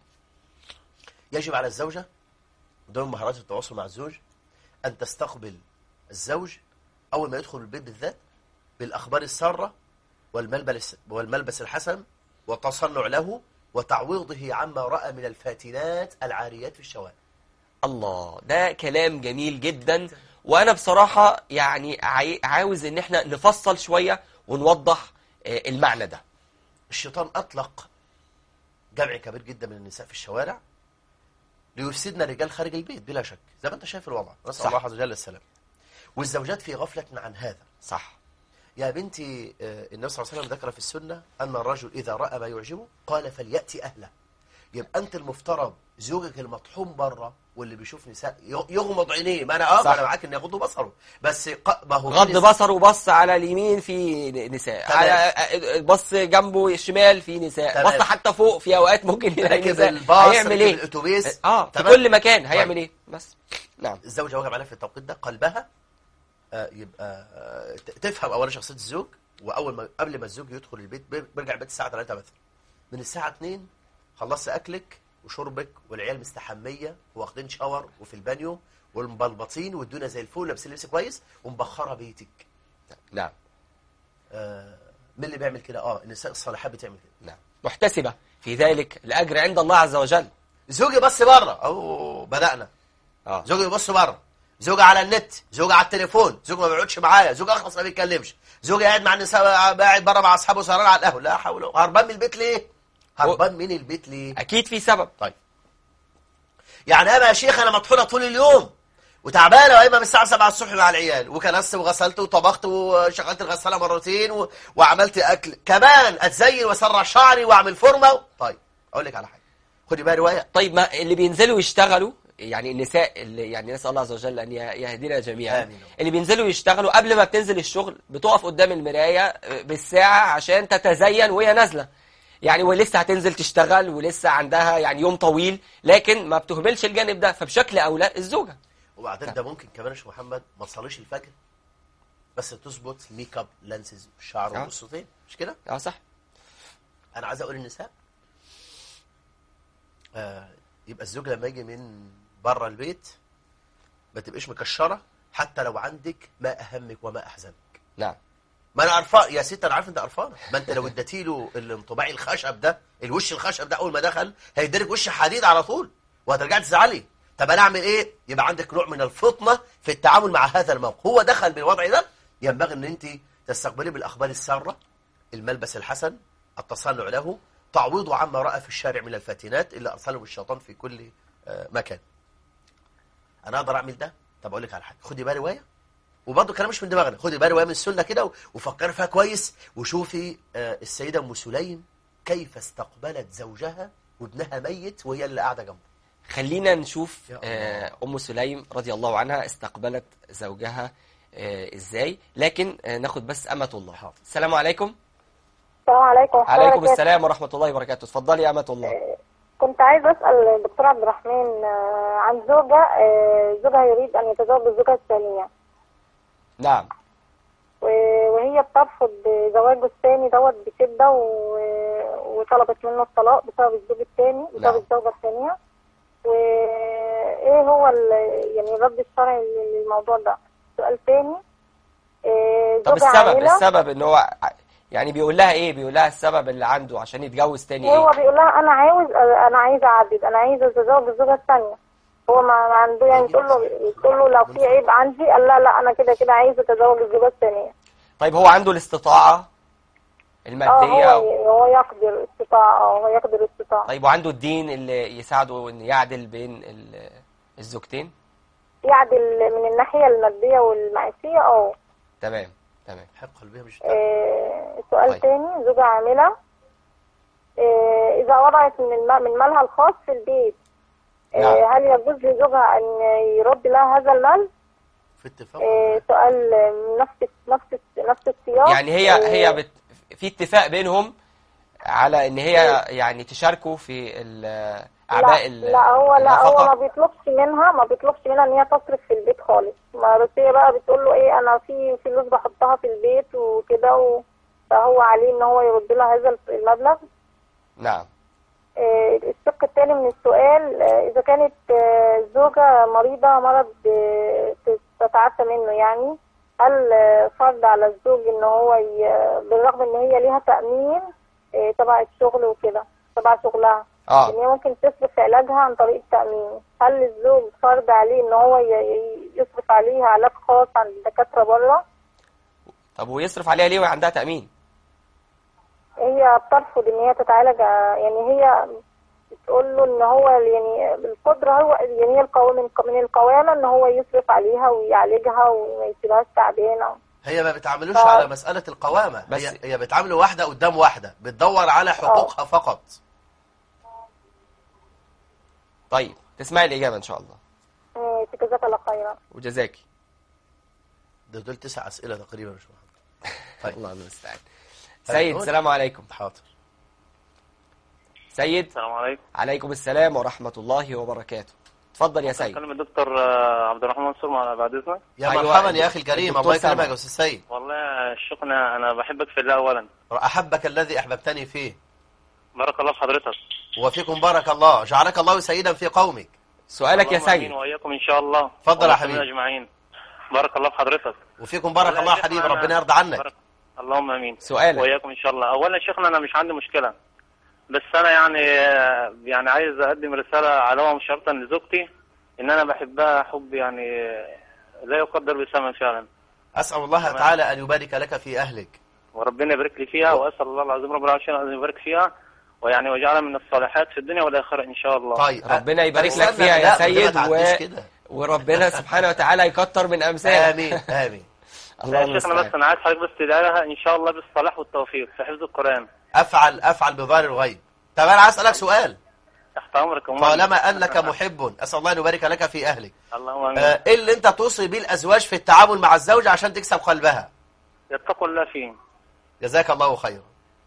يجب على الزوجة ضمن مهارات التواصل مع الزوج أن تستقبل الزوج أول ما يدخل البيت بالذات بالأخبار السارة والملبس, والملبس الحسن والتصنع له وتعويضه عما رأى من الفاتنات العاريات في الشوارع الله ده كلام جميل جدا وانا بصراحة يعني عاي- عاوز ان احنا نفصل شوية ونوضح آه، المعنى ده الشيطان أطلق جمع كبير جدا من النساء في الشوارع ليفسدن الرجال خارج البيت بلا شك زي ما أنت شايف الوضع نسأل صح. الله عز وجل السلام والزوجات في غفلة عن هذا صح يا بنتي آه، النبي صلى الله عليه وسلم ذكر في السنة أن الرجل إذا رأى ما يعجبه قال فليأتي أهله يبقى أنت المفترض زوجك المطحون بره واللي بيشوف نساء يغ- يغمض عينيه ما أنا أه صح. أنا معاك إن يغض بصره بس ق- ما هو في غض نساء- بصره وبص على اليمين في نساء تمام. على آه، بص جنبه الشمال في نساء تمام. بص حتى فوق في اوقات ممكن يلاقي راكب نساء الباص هيعمل راكب ايه الأتوبيس اه في تمام؟ كل مكان هيعمل طيب. ايه بس نعم الزوجة واجب عليها في التوقيت ده قلبها آه، يبقى آه، ت- تفهم أولا شخصية الزوج وأول ما قبل ما الزوج يدخل البيت بي- بيرجع البيت الساعة 3 مثلا من الساعة 2 خلصت أكلك وشربك والعيال مستحمية واخدين شاور وفي البانيو والمبلبطين والدنيا زي الفل لابسين لبس كويس ومبخرة بيتك نعم آه، مين اللي بيعمل كده؟ اه النساء الصالحات بتعمل كده نعم محتسبة في ذلك الأجر عند الله عز وجل زوجي بص بره أو بدأنا اه زوجي بيبص بره زوجي على النت زوجي على التليفون زوجي ما بيقعدش معايا زوجي اخلص ما بيتكلمش زوجي قاعد مع النساء قاعد بره مع اصحابه سهران على القهوه لا حول ولا هربان من البيت ليه هربان من البيت ليه أكيد في سبب طيب يعني انا يا شيخ انا مطحونه طول اليوم وتعبانه وقايمه من الساعه 7 الصبح مع العيال وكنست وغسلت وطبخت وشغلت الغساله مرتين و... وعملت اكل كمان اتزين واسرع شعري واعمل فورمه طيب اقول لك على حاجه خدي بقى روايه طيب ما اللي بينزلوا يشتغلوا يعني النساء اللي يعني نسأل الله عز وجل أن ي- يهدينا جميعا آمين. اللي بينزلوا يشتغلوا قبل ما بتنزل الشغل بتقف قدام المراية بالساعة عشان تتزين وهي نازلة يعني ولسه هتنزل تشتغل ولسه عندها يعني يوم طويل لكن ما بتهملش الجانب ده فبشكل اولى الزوجه وبعدين ده ممكن كمان يا شيخ محمد ما تصليش الفجر بس تظبط الميك اب لانسز والشعر آه. والقصتين مش كده اه صح انا عايز اقول للنساء آه يبقى الزوج لما يجي من بره البيت ما تبقيش مكشره حتى لو عندك ما اهمك وما احزنك نعم ما انا قرفان يا ست انا عارف انت قرفانه ما انت لو اديتي له الانطباع الخشب ده الوش الخشب ده اول ما دخل هيديلك وش حديد على طول وهترجعي تزعلي طب انا اعمل ايه يبقى عندك نوع من الفطنه في التعامل مع هذا الموقف هو دخل بالوضع ده ينبغي ان انت تستقبليه بالاخبار الساره الملبس الحسن التصنع له تعويضه عما راى في الشارع من الفاتنات اللي ارسله الشيطان في كل آه، مكان انا اقدر اعمل ده طب اقول لك على حاجه خدي بقى روايه وبرضه كلام مش من دماغنا خدي بقى روايه من السنه كده و- وفكري فيها كويس وشوفي آه، السيده ام سليم كيف استقبلت زوجها وابنها ميت وهي اللي قاعده جنبه خلينا نشوف يا الله. آه، ام سليم رضي الله عنها استقبلت زوجها آه، ازاي لكن آه، ناخد بس امه الله حاضر. السلام عليكم السلام عليكم ورحمة الله عليكم وبركاته. السلام ورحمه الله وبركاته اتفضلي يا امه الله كنت عايز أسأل الدكتور عبد الرحمن آه، عن زوجة آه، زوجها يريد أن يتزوج بالزوجة الثانية نعم و- وهي بترفض زواجه الثاني دوت بشدة و- وطلبت منه الطلاق بسبب الزوج الثاني بسبب نعم. الزوجة الثانية وإيه هو ال- يعني الرد الشرعي للموضوع ده سؤال ثاني آه، طب زوجة السبب عاملة السبب ان هو ع- يعني بيقول لها ايه بيقول لها السبب اللي عنده عشان يتجوز تاني هو ايه بيقول لها انا عاوز انا عايز اعدد انا عايز اتزوج بالزوجه الثانيه هو ما ما عنده يعني تقول له تقول له لو في عيب عندي قال لا لا انا كده كده عايز اتزوج بالزوجه الثانيه طيب هو عنده الاستطاعه اه الماديه هو هو يقدر استطاعه اه هو يقدر استطاعه طيب وعنده الدين اللي يساعده ان يعدل بين ال- الزوجتين يعدل من الناحيه الماديه والمعيشيه اه تمام تمام حق قلبها مش آه، سؤال طيب. تاني زوجة عاملة آه، إذا وضعت من الم- من مالها الخاص في البيت آه، نعم. هل يجوز لزوجها أن يرد لها هذا المال؟ في اتفاق آه، سؤال آه، نفس نفس نفس السياق يعني هي آه، هي بت في اتفاق بينهم على ان هي يعني تشاركوا في ال- اعباء ال- لا, لا هو لا هو النفقة؟ ما بيطلبش منها ما بيطلبش منها ان هي تصرف في البيت خالص ما بس هي بقى بتقول له ايه انا في فلوس بحطها في البيت وكده و... فهو عليه ان هو يرد لها هذا المبلغ نعم آه، الشق الثاني من السؤال آه، إذا كانت آه، زوجة مريضة مرض آه، تتعافى منه يعني هل آه، فرض على الزوج إن هو ي- بالرغم إن هي ليها تأمين آه، تبع الشغل وكده تبع شغلها اه إن هي ممكن تصرف في علاجها عن طريق التأمين هل الزوج فرض عليه إن هو ي- ي- يصرف عليها علاج خاص عند الدكاترة بره طب ويصرف عليها ليه وهي عندها تامين هي بترفض ان هي تتعالج ع- يعني هي بتقول له ان هو يعني بالقدره هو يعني هي القوام من من القوامه ان هو يصرف عليها ويعالجها وما يسيبهاش تعبانه هي ما بتعاملوش آه. على مسألة القوامة بس- هي, هي بتعامل واحدة قدام واحدة بتدور على حقوقها فقط طيب تسمعي الاجابه ان شاء الله آه، جزاك الله خيرا وجزاكي ده دول تسع أسئلة تقريبا مش واحد طيب. الله المستعان طيب، سيد قول. السلام عليكم حاضر سيد السلام عليكم عليكم السلام ورحمه الله وبركاته اتفضل يا سيد أكلم الدكتور آه، عبد الرحمن منصور مع بعد إذنك يا أيوة، مرحبا يا أخي الكريم الدكتور الله يكرمك سامع. يا أستاذ سيد والله يا شيخنا أنا بحبك في الله أولا أحبك الذي أحببتني فيه بارك الله في حضرتك وفيكم بارك الله جعلك الله سيدا في قومك سؤالك يا اللهم آمين آمين وإياكم إن شاء الله اتفضل يا والمسلمين حبيبي. أجمعين بارك الله في حضرتك وفيكم بارك والله الله يا حبيبي شيخنا أنا- ربنا يرضى عنك بارك- اللهم آمين سؤالك وإياكم إن شاء الله أولا يا شيخنا أنا مش عندي مشكلة بس أنا يعني آه، يعني عايز أقدم رسالة على مشاركة لزوجتي إن أنا بحبها حب يعني آه، لا يقدر بثمن فعلا أسأل الله تمام. تعالى أن يبارك لك في أهلك وربنا يبارك لي فيها واسال الله العظيم رب العالمين ان يبارك فيها ويعني ويجعلها من الصالحات في الدنيا والاخره ان شاء الله طيب ربنا يبارك استنى، لك فيها يا لا، سيد ما تعديش و... كده. وربنا سبحانه وتعالى يكتر من امثالك آمين آمين الله يا شيخنا بس المستعان انا عايز حضرتك بس تدعي لها ان شاء الله بالصلاح والتوفيق في حفظ القران أفعل أفعل بظاهر الغيب طب أنا عايز أسألك سؤال تحت امرك يا أمي. طالما أنك محب أسأل الله أن يبارك لك في أهلك اللهم امين آه، إيه اللي أنت توصي بيه الأزواج في التعامل مع الزوجة عشان تكسب قلبها يتقوا الله فيه جزاك الله خيرا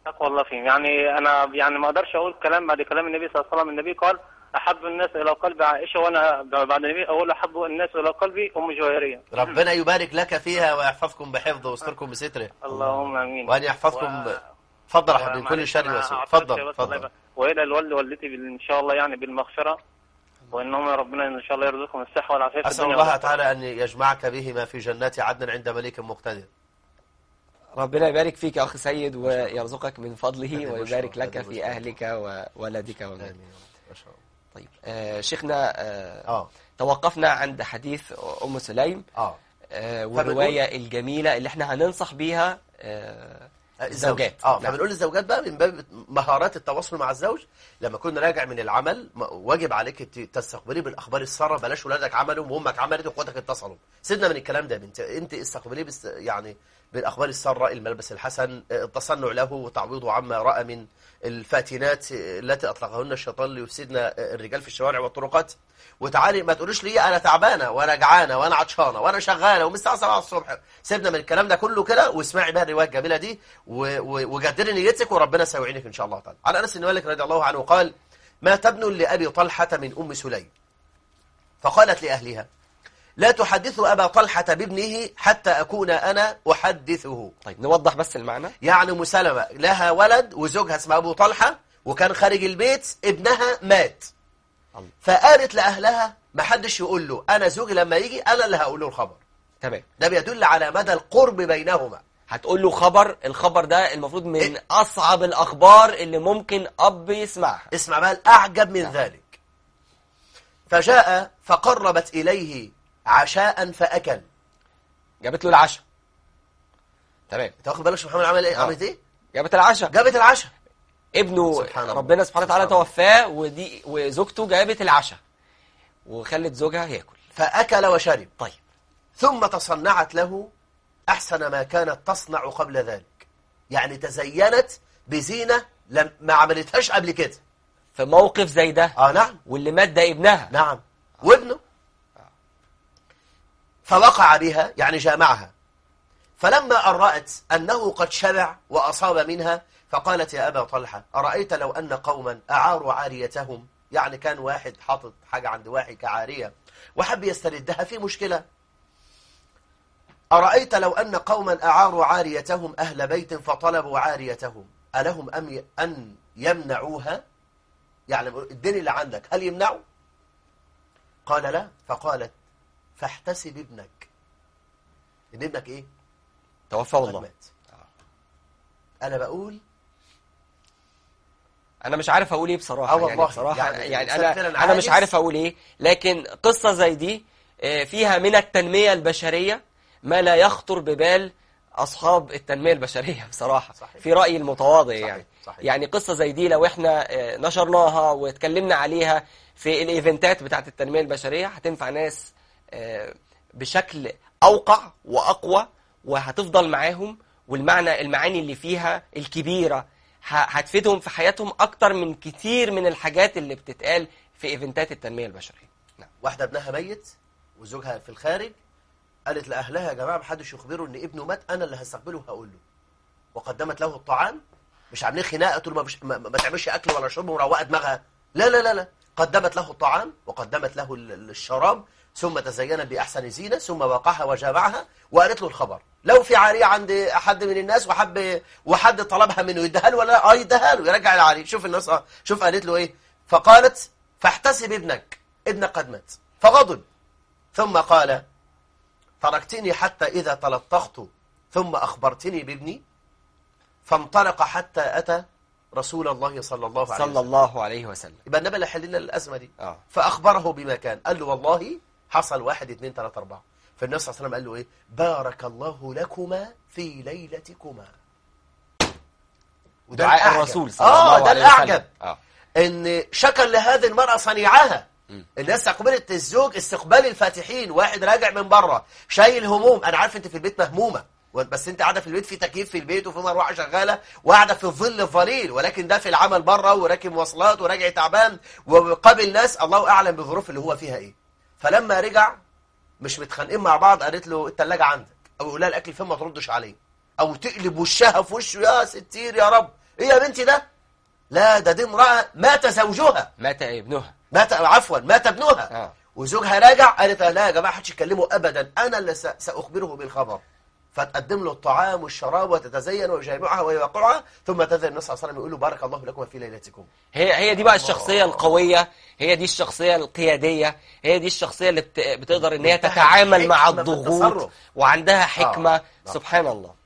تقوى الله فيهم يعني انا يعني ما اقدرش اقول كلام بعد كلام النبي صلى الله عليه وسلم النبي قال احب الناس الى قلب عائشه وانا بعد النبي اقول احب الناس الى قلبي ام جويريه ربنا يبارك لك فيها ويحفظكم بحفظه ويستركم بستره اللهم امين وأن يحفظكم و- تفضل يا حبيبي من كل معلش شر أنا وسوء أعتذر تفضل بس الله تفضل يبارك. والى الوالد والدتي بال- ان شاء الله يعني بالمغفره وانهم ربنا ان شاء الله يرزقهم الصحه والعافيه في أسأل الدنيا الله والآخرة. تعالى أن يجمعك بهما في جنات عدن عند مليك مقتدر ربنا يبارك فيك يا أخي سيد ويرزقك من فضله هذه ويبارك بشرى، لك هذه في بشرى. أهلك وولدك وولدك آمين يا رب. ما شاء الله طيب آه شيخنا آه آه توقفنا عند حديث أم سليم آه آه فبنقول- والرواية الجميلة اللي احنا هننصح بيها آه الزوجات اه نعم. فبنقول للزوجات بقى من باب مهارات التواصل مع الزوج لما كنا راجع من العمل م- واجب عليك ت- تستقبلي بالاخبار الساره بلاش ولادك عملوا وامك عملت واخواتك اتصلوا سيبنا من الكلام ده يا بنت انت استقبليه بس يعني بالاخبار الساره الملبس الحسن آه، التصنع له وتعويضه عما راى من الفاتنات آه، التي اطلقهن الشيطان ليفسدن آه، الرجال في الشوارع والطرقات وتعالي ما تقوليش لي انا تعبانه وانا جعانه وانا عطشانه وانا شغاله ومن الساعه 7 الصبح سيبنا من الكلام ده كله كده واسمعي بقى الروايه الجميله دي و- و- وجدري نيتك وربنا سيعينك ان شاء الله تعالى عن انس بن مالك رضي الله عنه قال مات ابن لابي طلحه من ام سليم فقالت لاهلها لا تحدثوا ابا طلحه بابنه حتى اكون انا احدثه طيب نوضح بس المعنى يعني ام سلمة لها ولد وزوجها اسمه ابو طلحه وكان خارج البيت ابنها مات الله. فقالت لاهلها ما حدش يقول له انا زوجي لما يجي انا اللي هقول له الخبر تمام ده بيدل على مدى القرب بينهما هتقول له خبر الخبر ده المفروض من إيه؟ أصعب الأخبار اللي ممكن أب يسمعها اسمع بقى الأعجب من ذلك فجاء فقربت إليه عشاء فأكل جابت له العشاء تمام انت واخد بالك شيخ محمد عمل ايه آه. عملت ايه جابت العشاء جابت العشاء ابنه سبحان الله. ربنا سبحانه وتعالى سبحان الله. توفاه ودي وزوجته جابت العشاء وخلت زوجها ياكل فأكل وشرب طيب ثم تصنعت له أحسن ما كانت تصنع قبل ذلك يعني تزينت بزينة لم ما عملتهاش قبل كده في موقف زي ده اه نعم واللي مات ده ابنها نعم وابنه فوقع بها يعني جامعها فلما أن رأت أنه قد شبع وأصاب منها فقالت يا أبا طلحة أرأيت لو أن قوما أعاروا عاريتهم يعني كان واحد حاطط حاجة عند واحد كعارية وحب يستردها في مشكلة أرأيت لو أن قوما أعاروا عاريتهم أهل بيت فطلبوا عاريتهم ألهم أم ي... أن يمنعوها يعني الدين اللي عندك هل يمنعوا قال لا فقالت فاحتسب ابنك إن ابنك ايه توفاه قد الله مات انا بقول انا مش عارف اقول ايه بصراحه آه والله. يعني بصراحه يعني يعني, يعني الإنسان انا فعلاً انا مش عاجز. عارف اقول ايه لكن قصه زي دي آه، فيها من التنميه البشريه ما لا يخطر ببال اصحاب التنميه البشريه بصراحه صحيح. في رايي المتواضع صحيح. يعني صحيح. يعني قصه زي دي لو احنا آه، نشرناها واتكلمنا عليها في الايفنتات بتاعه التنميه البشريه هتنفع ناس آه، بشكل اوقع واقوى وهتفضل معاهم والمعنى المعاني اللي فيها الكبيره ه- هتفيدهم في حياتهم اكتر من كتير من الحاجات اللي بتتقال في ايفنتات التنميه البشريه نعم واحدة ابنها ميت وزوجها في الخارج قالت لأهلها يا جماعة محدش يخبره إن ابنه مات أنا اللي هستقبله وهقول له وقدمت له الطعام مش عاملين خناقة طول ما, بش... ما, ما تعملش أكل ولا شرب ومروقة دماغها لا لا لا لا قدمت له الطعام وقدمت له ال- ال- الشراب ثم تزينت بأحسن زينة ثم وقعها وجامعها وقالت له الخبر لو في عارية عند أحد من الناس وحب وحد طلبها منه يديها له ولا لا؟ اه يديها له يرجع العارية شوف الناس آه، شوف قالت له إيه فقالت فاحتسب ابنك ابنك قد مات فغضب ثم قال تركتني حتى إذا تلطخت ثم أخبرتني بابني فانطلق حتى أتى رسول الله صلى الله عليه صلى وسلم الله عليه وسلم يبقى النبي اللي حل لنا الأزمة دي اه فأخبره بما كان قال له والله حصل واحد اثنين ثلاثة أربعة فالنبي صلى الله عليه وسلم قال له إيه بارك الله لكما في ليلتكما وده دعاء الأعجب. الرسول صلى آه الله ده عليه الأعجب وسلم اه ان شكر لهذه المرأة صنيعها مم. الناس استقبلت الزوج استقبال الفاتحين واحد راجع من بره شايل هموم انا عارف انت في البيت مهمومة بس انت قاعده في البيت في تكييف في البيت وفي مروحه شغاله وقاعده في الظل الظليل ولكن ده في العمل بره وراكب مواصلات وراجع تعبان وقابل ناس الله اعلم بالظروف اللي هو فيها ايه فلما رجع مش متخانقين مع بعض قالت له التلاجة عندك او يقول لها الاكل فين ما تردش عليه او تقلب وشها في وشه يا ستير يا رب ايه يا بنتي ده لا ده دي امراه مات زوجها مات ابنها مات عفوا مات ابنها آه. وزوجها راجع قالت لا يا جماعه حدش يكلمه ابدا انا اللي س- ساخبره بالخبر فتقدم له الطعام والشراب وتتزين ويجامعها ويوقعها ثم تذهب النبي صلى الله عليه وسلم يقول له بارك الله لكم في ليلتكم هي هي دي بقى الشخصية القوية هي دي الشخصية القيادية هي دي الشخصية اللي بت- بتقدر ان هي منتهى تتعامل مع الحكمة في الضغوط التصرف. وعندها حكمة آه. سبحان الله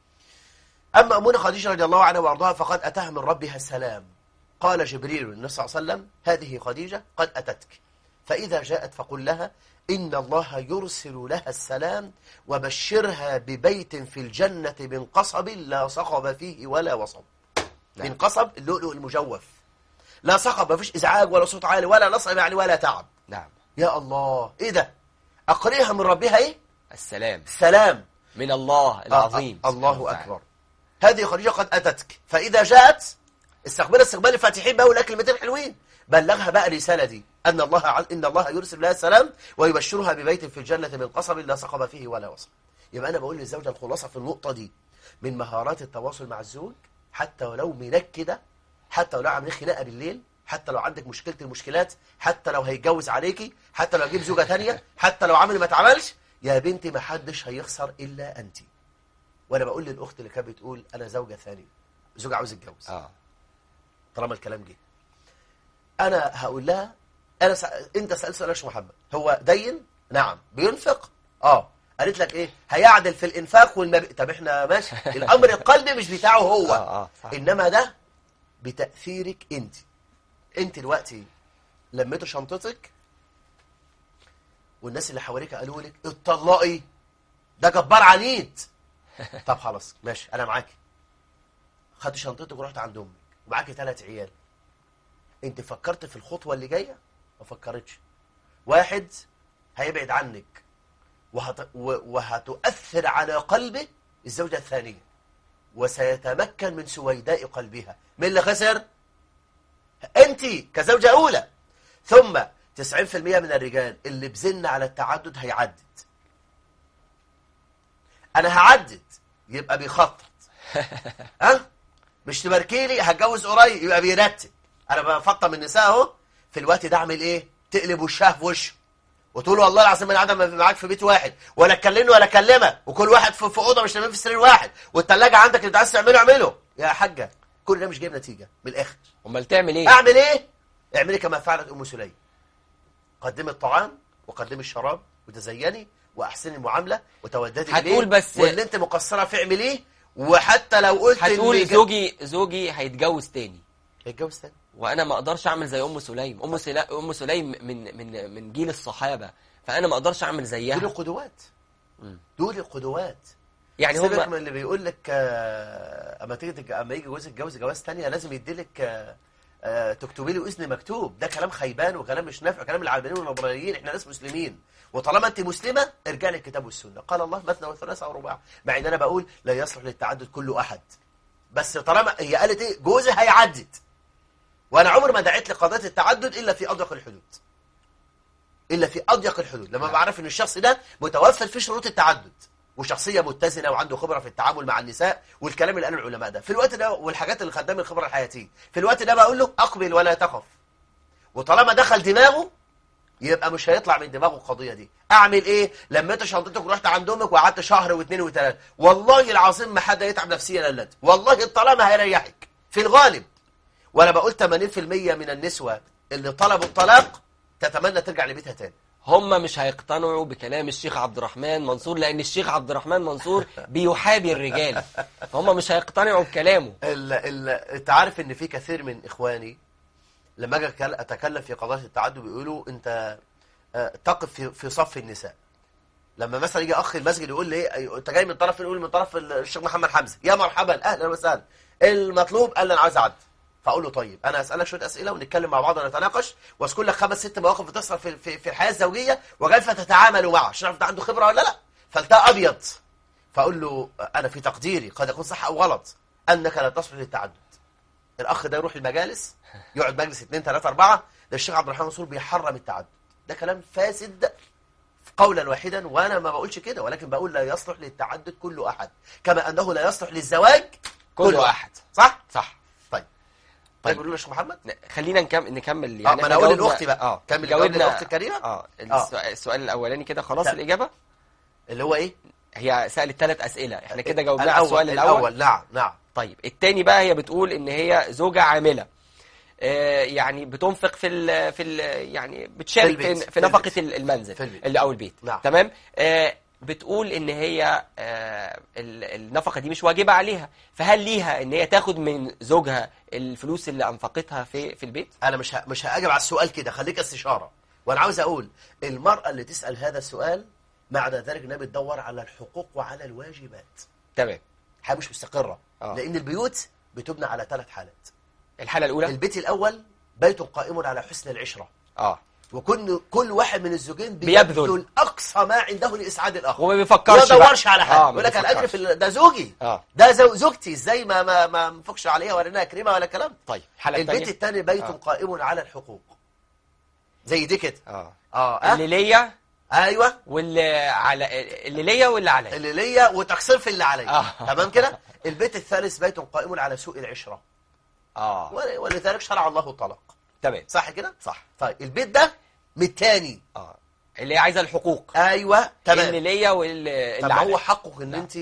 أما أمنا خديجة رضي الله عنها وأرضاها فقد أتاها من ربها السلام قال جبريل للنبي صلى الله عليه وسلم هذه خديجة قد أتتك فإذا جاءت فقل لها إن الله يرسل لها السلام وبشرها ببيت في الجنة من قصب لا صخب فيه ولا وصب نعم. من قصب اللؤلؤ المجوف لا صخب ما فيش إزعاج ولا صوت عالي ولا نصب يعني ولا تعب نعم يا الله إيه ده أقريها من ربها إيه السلام سلام من الله العظيم آه، آه، سبحانه الله وتعالى. أكبر هذه خديجة قد أتتك فإذا جاءت استقبل استقبال الفاتحين بقى ولا كلمتين حلوين بلغها بقى الرسالة دي أن الله ع- إن الله يرسل لها السلام ويبشرها ببيت في الجنة من قصب لا صقب فيه ولا وصب يبقى أنا بقول للزوجة الخلاصة في النقطة دي من مهارات التواصل مع الزوج حتى ولو منكدة حتى ولو عاملين خناقة بالليل حتى لو عندك مشكلة المشكلات حتى لو هيتجوز عليكي حتى لو هيجيب زوجة تانية حتى لو عامل ما اتعملش يا بنتي ما حدش هيخسر إلا أنتِ وانا بقول للاخت اللي كانت بتقول انا زوجه ثانيه زوج عاوز يتجوز اه طالما الكلام جه انا هقول لها انا سأ... انت سالت سؤال يا شيخ محمد هو دين نعم بينفق اه قالت لك ايه هيعدل في الانفاق والمب... طب احنا ماشي الامر القلبي مش بتاعه هو اه اه صح انما ده بتاثيرك انت انت دلوقتي لميتوا شنطتك والناس اللي حواليك قالوا لك اتطلقي ده جبار عنيد طب خلاص ماشي انا معاكي خدت شنطتك ورحت عند امك ومعاكي ثلاث عيال انت فكرت في الخطوه اللي جايه ما فكرتش واحد هيبعد عنك وهت... و- وهتؤثر على قلبه الزوجه الثانيه وسيتمكن من سويداء قلبها من اللي خسر انت كزوجة اولى ثم 90% من الرجال اللي بزن على التعدد هيعدد انا هعدد يبقى بيخطط ها مش تباركيلي هتجوز قريب يبقى بيرتب انا بفطم النساء اهو في الوقت ده اعمل ايه تقلب وشها في وشه وتقول والله العظيم انا قاعده معاك في بيت واحد ولا تكلمني ولا اكلمك وكل واحد في, في اوضه مش نايمين في سرير واحد والثلاجه عندك اللي انت عايز تعمله اعمله يا حاجه كل ده مش جايب نتيجه من الاخر امال تعمل ايه اعمل ايه اعملي كما فعلت ام سليم قدمي الطعام وقدمي الشراب وتزيني واحسني المعامله وتوددي هتقول إليه، بس- واللي انت مقصره في اعمليه وحتى لو قلت هتقول إن- زوجي زوجي هيتجوز تاني هيتجوز تاني وانا ما اقدرش اعمل زي ام سليم ام سليم ام سليم من من من جيل الصحابه فانا ما اقدرش اعمل دول زيها القدوات مم. دول القدوات يعني سيبك هم من اللي بيقول لك آه، اما تيجي تتج- اما يجي جوزك يتجوز جواز تانية لازم يديلك آه، آه، تكتبي له اذن مكتوب ده كلام خيبان وكلام مش نافع كلام العلمانيين والنظريين احنا ناس مسلمين وطالما انت مسلمه ارجع للكتاب والسنه قال الله مثنى وثلاثه ورباع مع ان انا بقول لا يصلح للتعدد كل احد بس طالما هي قالت ايه جوزي هيعدد وانا عمر ما دعيت لقضيه التعدد الا في اضيق الحدود الا في اضيق الحدود لما بعرف ان الشخص ده متوفر في شروط التعدد وشخصيه متزنه وعنده خبره في التعامل مع النساء والكلام اللي قاله العلماء ده في الوقت ده والحاجات اللي خدها من الخبره الحياتيه في الوقت ده بقول له اقبل ولا تخف وطالما دخل دماغه يبقى مش هيطلع من دماغه القضيه دي اعمل ايه لميت شنطتك ورحت عند امك وقعدت شهر واثنين وثلاثه والله العظيم ما حد يتعب نفسيا الا انت والله الطلاق هيريحك في الغالب وانا بقول 80% من النسوه اللي طلبوا الطلاق تتمنى ترجع لبيتها تاني هم مش هيقتنعوا بكلام الشيخ عبد الرحمن منصور لان الشيخ عبد الرحمن منصور بيحابي الرجال فهم مش هيقتنعوا بكلامه ال ال انت عارف ان في كثير من اخواني لما اجي أتكل- اتكلم في قضايا التعدد بيقولوا انت آه، تقف في في صف النساء لما مثلا يجي اخ المسجد يقول لي إيه، انت جاي من طرف يقول من طرف الشيخ محمد حمزه يا مرحبا اهلا وسهلا المطلوب قال لي انا عايز اعدي فاقول له طيب انا اسالك شويه اسئله ونتكلم مع بعض ونتناقش واذكر لك خمس ست مواقف بتحصل في في, في الحياه الزوجيه وكيف تتعامل معها عشان اعرف ده عنده خبره ولا لا فالتاء ابيض فاقول له انا في تقديري قد يكون صح او غلط انك لا تصلح للتعدد الاخ ده يروح المجالس يقعد مجلس اثنين ثلاثة أربعة ده الشيخ عبد الرحمن منصور بيحرم التعدد ده كلام فاسد قولا واحدا وانا ما بقولش كده ولكن بقول لا يصلح للتعدد كل احد كما انه لا يصلح للزواج كل أحد. صح صح طيب قول له يا شيخ محمد ن- خلينا نكمل نكمل اه يعني ما إحنا انا اقول جاوبنا- لاختي بقى اه كمل جاوب جاوبنا للاخت الكريمه اه آه. السؤال, السؤال الاولاني كده خلاص طيب. الاجابه اللي هو ايه هي سالت ثلاث اسئله احنا كده جاوبنا على السؤال الاول, الاول نعم نعم طيب التاني بقى هي بتقول ان هي زوجة عاملة آه، يعني بتنفق في ال في ال يعني بتشارك في في, البيت، في في نفقة البيت. المنزل في البيت. اللي او البيت نعم. تمام آه، بتقول ان هي آه، ال- النفقة دي مش واجبة عليها فهل ليها ان هي تاخد من زوجها الفلوس اللي انفقتها في في البيت انا مش ه... مش هاجب على السؤال كده خليك استشاره وانا عاوز اقول المراه اللي تسال هذا السؤال معنى ذلك انها بتدور على الحقوق وعلى الواجبات تمام حاجه مش مستقره آه. لان البيوت بتبنى على ثلاث حالات الحالة الاولى البيت الاول بيت قائم على حسن العشره اه وكل كل واحد من الزوجين بيبذل. بيبذل اقصى ما عنده لاسعاد الاخر وما بيفكرش ما بقى. يدورش على حاجه آه، ما يقول لك انا بيفكرش. اجري في ال- ده زوجي اه ده زو زوجتي ازاي ما ما ما انفقش عليها ولا انها كريمه ولا كلام طيب الحالة البيت الثانية الثاني بيت آه. قائم على الحقوق زي دي كده اه اه أه؟ اللي ليا ايوه واللي على اللي ليا واللي عليا اللي ليا وتقصير في اللي عليا آه. تمام كده البيت الثالث بيت قائم على سوء العشره اه ول- ولذلك شرع الله الطلاق تمام صح كده صح طيب البيت ده من الثاني اه اللي هي عايزه الحقوق ايوه اللي تمام ليا واللي طب اللي ما هو عليا حقك ان نعم. انت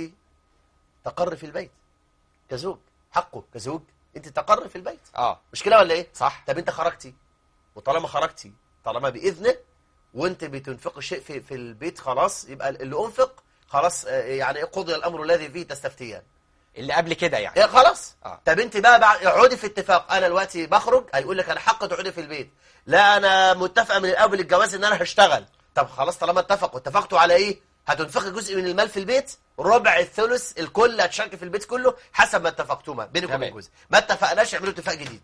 تقر في البيت كزوج حقه كزوج انت تقر في البيت اه مش كده ولا ايه صح طب انت خرجتي وطالما خرجتي طالما باذنه وانت بتنفق شيء في في البيت خلاص يبقى اللي انفق خلاص آه، يعني قضي الامر الذي فيه تستفتيان اللي قبل كده يعني ايه خلاص آه. طب انت بقى بعد اقعدي في اتفاق انا دلوقتي بخرج هيقول لك انا حق تقعدي في البيت لا انا متفقه من الاول الجواز ان انا هشتغل طب خلاص طالما اتفقوا اتفقتوا على ايه هتنفقي جزء من المال في البيت ربع الثلث الكل هتشاركي في البيت كله حسب ما اتفقتوما بينكم تمام. وبين جوزك ما اتفقناش اعملوا اتفاق جديد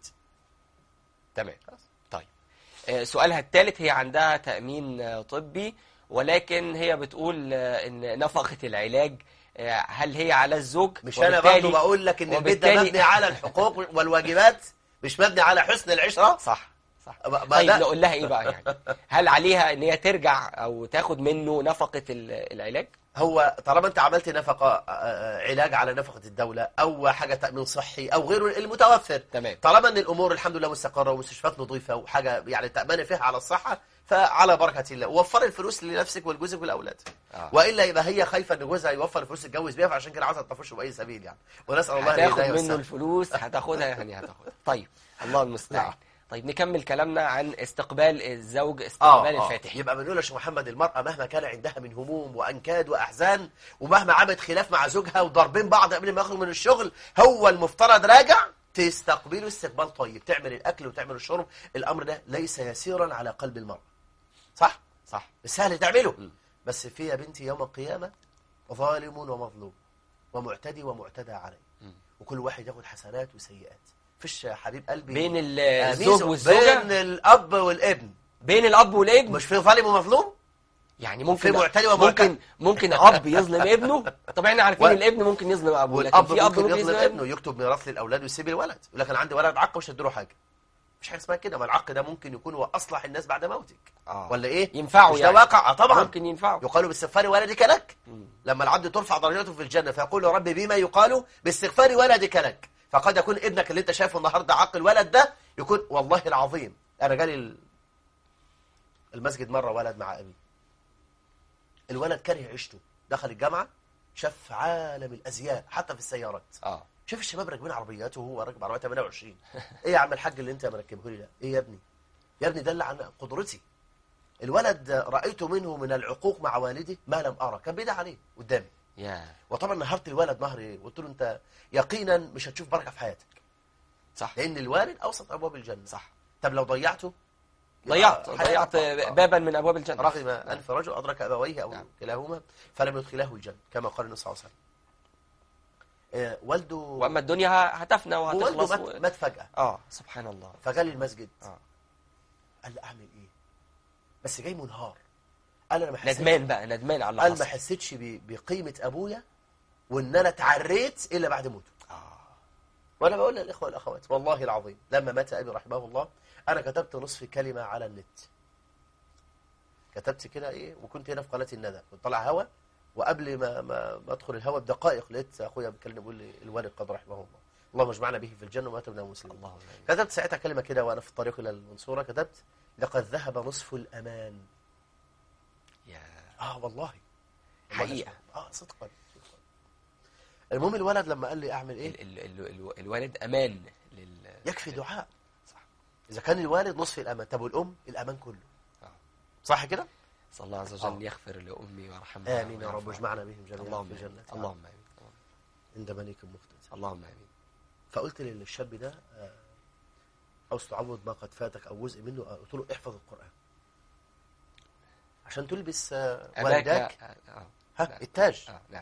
تمام طيب آه، سؤالها الثالث هي عندها تأمين آه، طبي ولكن هي بتقول آه، ان نفقة العلاج آه، هل هي على الزوج مش انا وبالتالي- برضه بقول لك ان البيت ده وبالتالي- مبني على الحقوق والواجبات مش مبني على حسن العشره صح صح ما- ما طيب ده- نقول لها ايه بقى يعني هل عليها ان هي ترجع او تاخد منه نفقة ال- العلاج هو طالما انت عملت نفقه آه، آه، علاج على نفقه الدوله او حاجه تامين صحي او غيره المتوفر تمام طالما ان الامور الحمد لله مستقره ومستشفيات نظيفه وحاجه يعني تامن فيها على الصحه فعلى بركه الله وفر الفلوس لنفسك ولجوزك والاولاد آه. والا يبقى هي خايفه ان جوزها يوفر الفلوس يتجوز بيها فعشان كده عاوزه تطفشه باي سبيل يعني ونسال الله هتاخد الهدايه منه والسلام. الفلوس هتاخدها يعني هتاخدها طيب الله المستعان نعم. طيب نكمل كلامنا عن استقبال الزوج آه استقبال آه. الفاتحين يبقى بنقول يا شيخ محمد المرأة مهما كان عندها من هموم وأنكاد وأحزان ومهما عملت خلاف مع زوجها وضاربين بعض قبل ما يخرج من الشغل هو المفترض راجع تستقبله استقبال طيب تعمل الأكل وتعمل الشرب الأمر ده ليس يسيرا على قلب المرأة صح؟ صح سهل تعمله م. بس في يا بنتي يوم القيامة ظالم ومظلوم ومعتدي ومعتدى عليه م. وكل واحد ياخد حسنات وسيئات فيش يا حبيب قلبي بين ال- آه، الزوج ميزو والزوجة بين الأب والابن بين الاب والابن مش في ظالم ومظلوم يعني في ممكن معتدي ومعتدى. ممكن ممكن اب يظلم ابنه طبعا احنا عارفين و- الابن ممكن يظلم ابوه لكن والاب في اب ممكن يظلم ابنه يكتب ميراث للاولاد ويسيب الولد يقول لك انا عندي ولد عق مش هديله حاجه مش حاجه اسمها كده ما العق ده ممكن يكون هو اصلح الناس بعد موتك آه. ولا ايه ينفعه مش يعني. ده واقع آه طبعا ممكن ينفعه يقال باستغفار ولدك لك مم. لما العبد ترفع درجاته في الجنه فيقول له ربي بما يقال باستغفار ولدك لك فقد يكون ابنك اللي انت شايفه النهارده عق الولد ده يكون والله العظيم انا جالي ال- المسجد مره ولد مع ابي الولد كره عيشته دخل الجامعه شاف عالم الازياء حتى في السيارات اه شوف الشباب راكبين عربيات وهو راكب عربيه 28 ايه يا عم الحاج اللي انت مركبه لي ده ايه يا ابني يا ابني دل عن قدرتي الولد رايت منه من العقوق مع والده ما لم ارى كان بيدعي عليه قدامي يا وطبعا نهرت الولد نهر ايه قلت له انت يقينا مش هتشوف بركه في حياتك صح لان الوالد اوسط ابواب الجنه صح طب لو ضيعته ضيعت يبقى ضيعت حياتك- بابا من ابواب الجنه رغم انف رجل ادرك ابويه او نعم. كلاهما فلم يدخلاه الجنه كما قال النبي صلى الله عليه وسلم آه، والده واما الدنيا ه- هتفنى والده وهتخلص مات, و... مات فجاه اه سبحان الله فجالي المسجد آه. قال لي اعمل ايه بس جاي منهار قال انا ما حسيتش ندمان بقى ندمان على اللي قال ما حصل حسيتش ب- بقيمه ابويا وان انا اتعريت الا بعد موته آه. وانا بقول للاخوه والاخوات والله العظيم لما مات ابي رحمه الله انا كتبت نصف كلمه على النت كتبت كده ايه وكنت هنا في قناه الندى كنت طالع هوا وقبل ما ما, ما ادخل الهوا بدقائق لقيت اخويا بيكلمني بيقول لي الوالد قد رحمه الله اللهم اجمعنا به في الجنة وما تبنا مسلمين اللهم آمين. كتبت ساعتها كلمة كده وأنا في الطريق إلى المنصورة كتبت لقد ذهب نصف الأمان يا آه والله حقيقة. آه صدقا صدقا. المهم الولد لما قال لي أعمل إيه ال ال ال ال الوالد امان لل يكفي دعاء صح إذا كان الوالد نصف الأمان طب والأم الأمان كله آه. صح كده صلى الله عز وجل آه. يغفر لامي ويرحمها آمين يا رب ويعفو واجمعنا بهم جميعا اللهم في آمين. الجنة اللهم امين عند مليك مقتدر اللهم امين فقلت للشاب ده آه، عاوز تعوض ما قد فاتك او جزء منه آه، قلت له احفظ القران عشان تلبس آه، أباك والداك آه، آه. ها نعم. التاج آه. نعم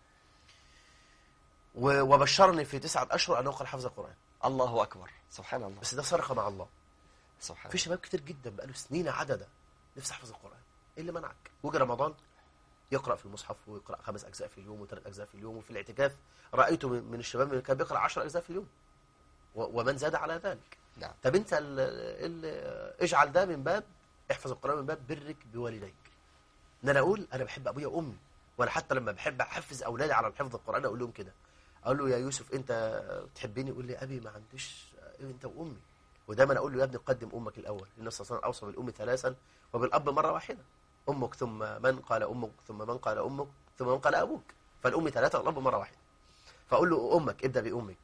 و- وبشرني في تسعة اشهر انه قد حفظ القران الله اكبر سبحان الله بس ده سرقه مع الله سبحان في شباب كتير جدا بقاله سنين عددا نفسي احفظ القران ايه اللي منعك وجه رمضان يقرا في المصحف ويقرا خمس اجزاء في اليوم وثلاث اجزاء في اليوم وفي الاعتكاف رايته من من الشباب من كان بيقرا 10 اجزاء في اليوم و- ومن زاد على ذلك نعم طب انت ال ال اجعل ده من باب احفظ القران من باب برك بوالديك ان انا اقول انا بحب ابويا وامي وانا حتى لما بحب احفز اولادي على حفظ القران اقول لهم كده اقول له يا يوسف انت تحبني يقول لي ابي ما عنديش انت وامي ودايما اقول له يا ابني قدم امك الاول النبي صلى الله عليه وسلم اوصى بالام ثلاثا وبالاب مره واحده امك ثم من قال امك ثم من قال امك ثم من قال ابوك فالام ثلاثه والاب مره واحده فاقول له امك ابدا بامك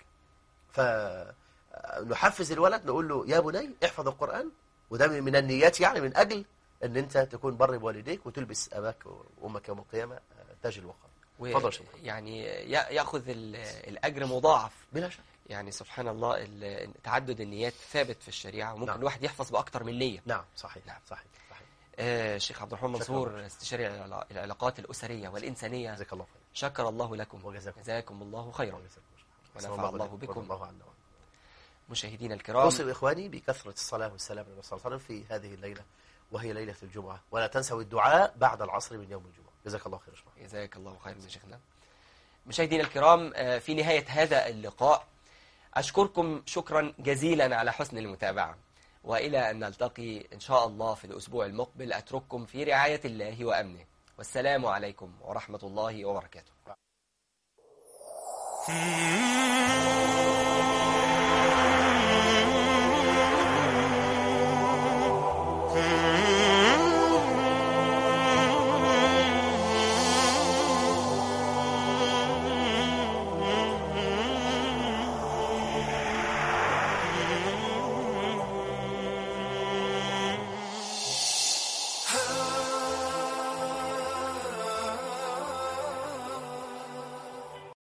فنحفز الولد نقول له يا بني احفظ القرآن وده من من النيات يعني من أجل أن أنت تكون بر بوالديك وتلبس أباك وأمك يوم القيامة آه، تاج الوقار اتفضل يا شيخ محمد. يعني ي- ياخذ ال- الاجر مضاعف بلا شك يعني سبحان الله ال- تعدد النيات ثابت في الشريعه وممكن نعم. الواحد يحفظ باكثر من نيه نعم صحيح نعم. صحيح صحيح آه شيخ عبد الرحمن شكرا منصور لك. استشاري العلا- العلاقات الاسريه والانسانيه جزاك الله خير شكر الله لكم وجزاكم. جزاكم الله خيرا جزاكم الله خير. ونفع صلى الله عليكم. بكم. الله عنا وعنكم. مشاهدينا الكرام أوصي إخواني بكثرة الصلاة والسلام على الرسول صلى الله عليه وسلم في هذه الليلة وهي ليلة الجمعة ولا تنسوا الدعاء بعد العصر من يوم الجمعة جزاك الله خير يا شيخ محمد. جزاك الله خيرا يا شيخنا مشاهدينا الكرام آه، في نهاية هذا اللقاء أشكركم شكرا جزيلا على حسن المتابعة وإلى أن نلتقي إن شاء الله في الأسبوع المقبل أترككم في رعاية الله وأمنه والسلام عليكم ورحمة الله وبركاته Mm-hmm.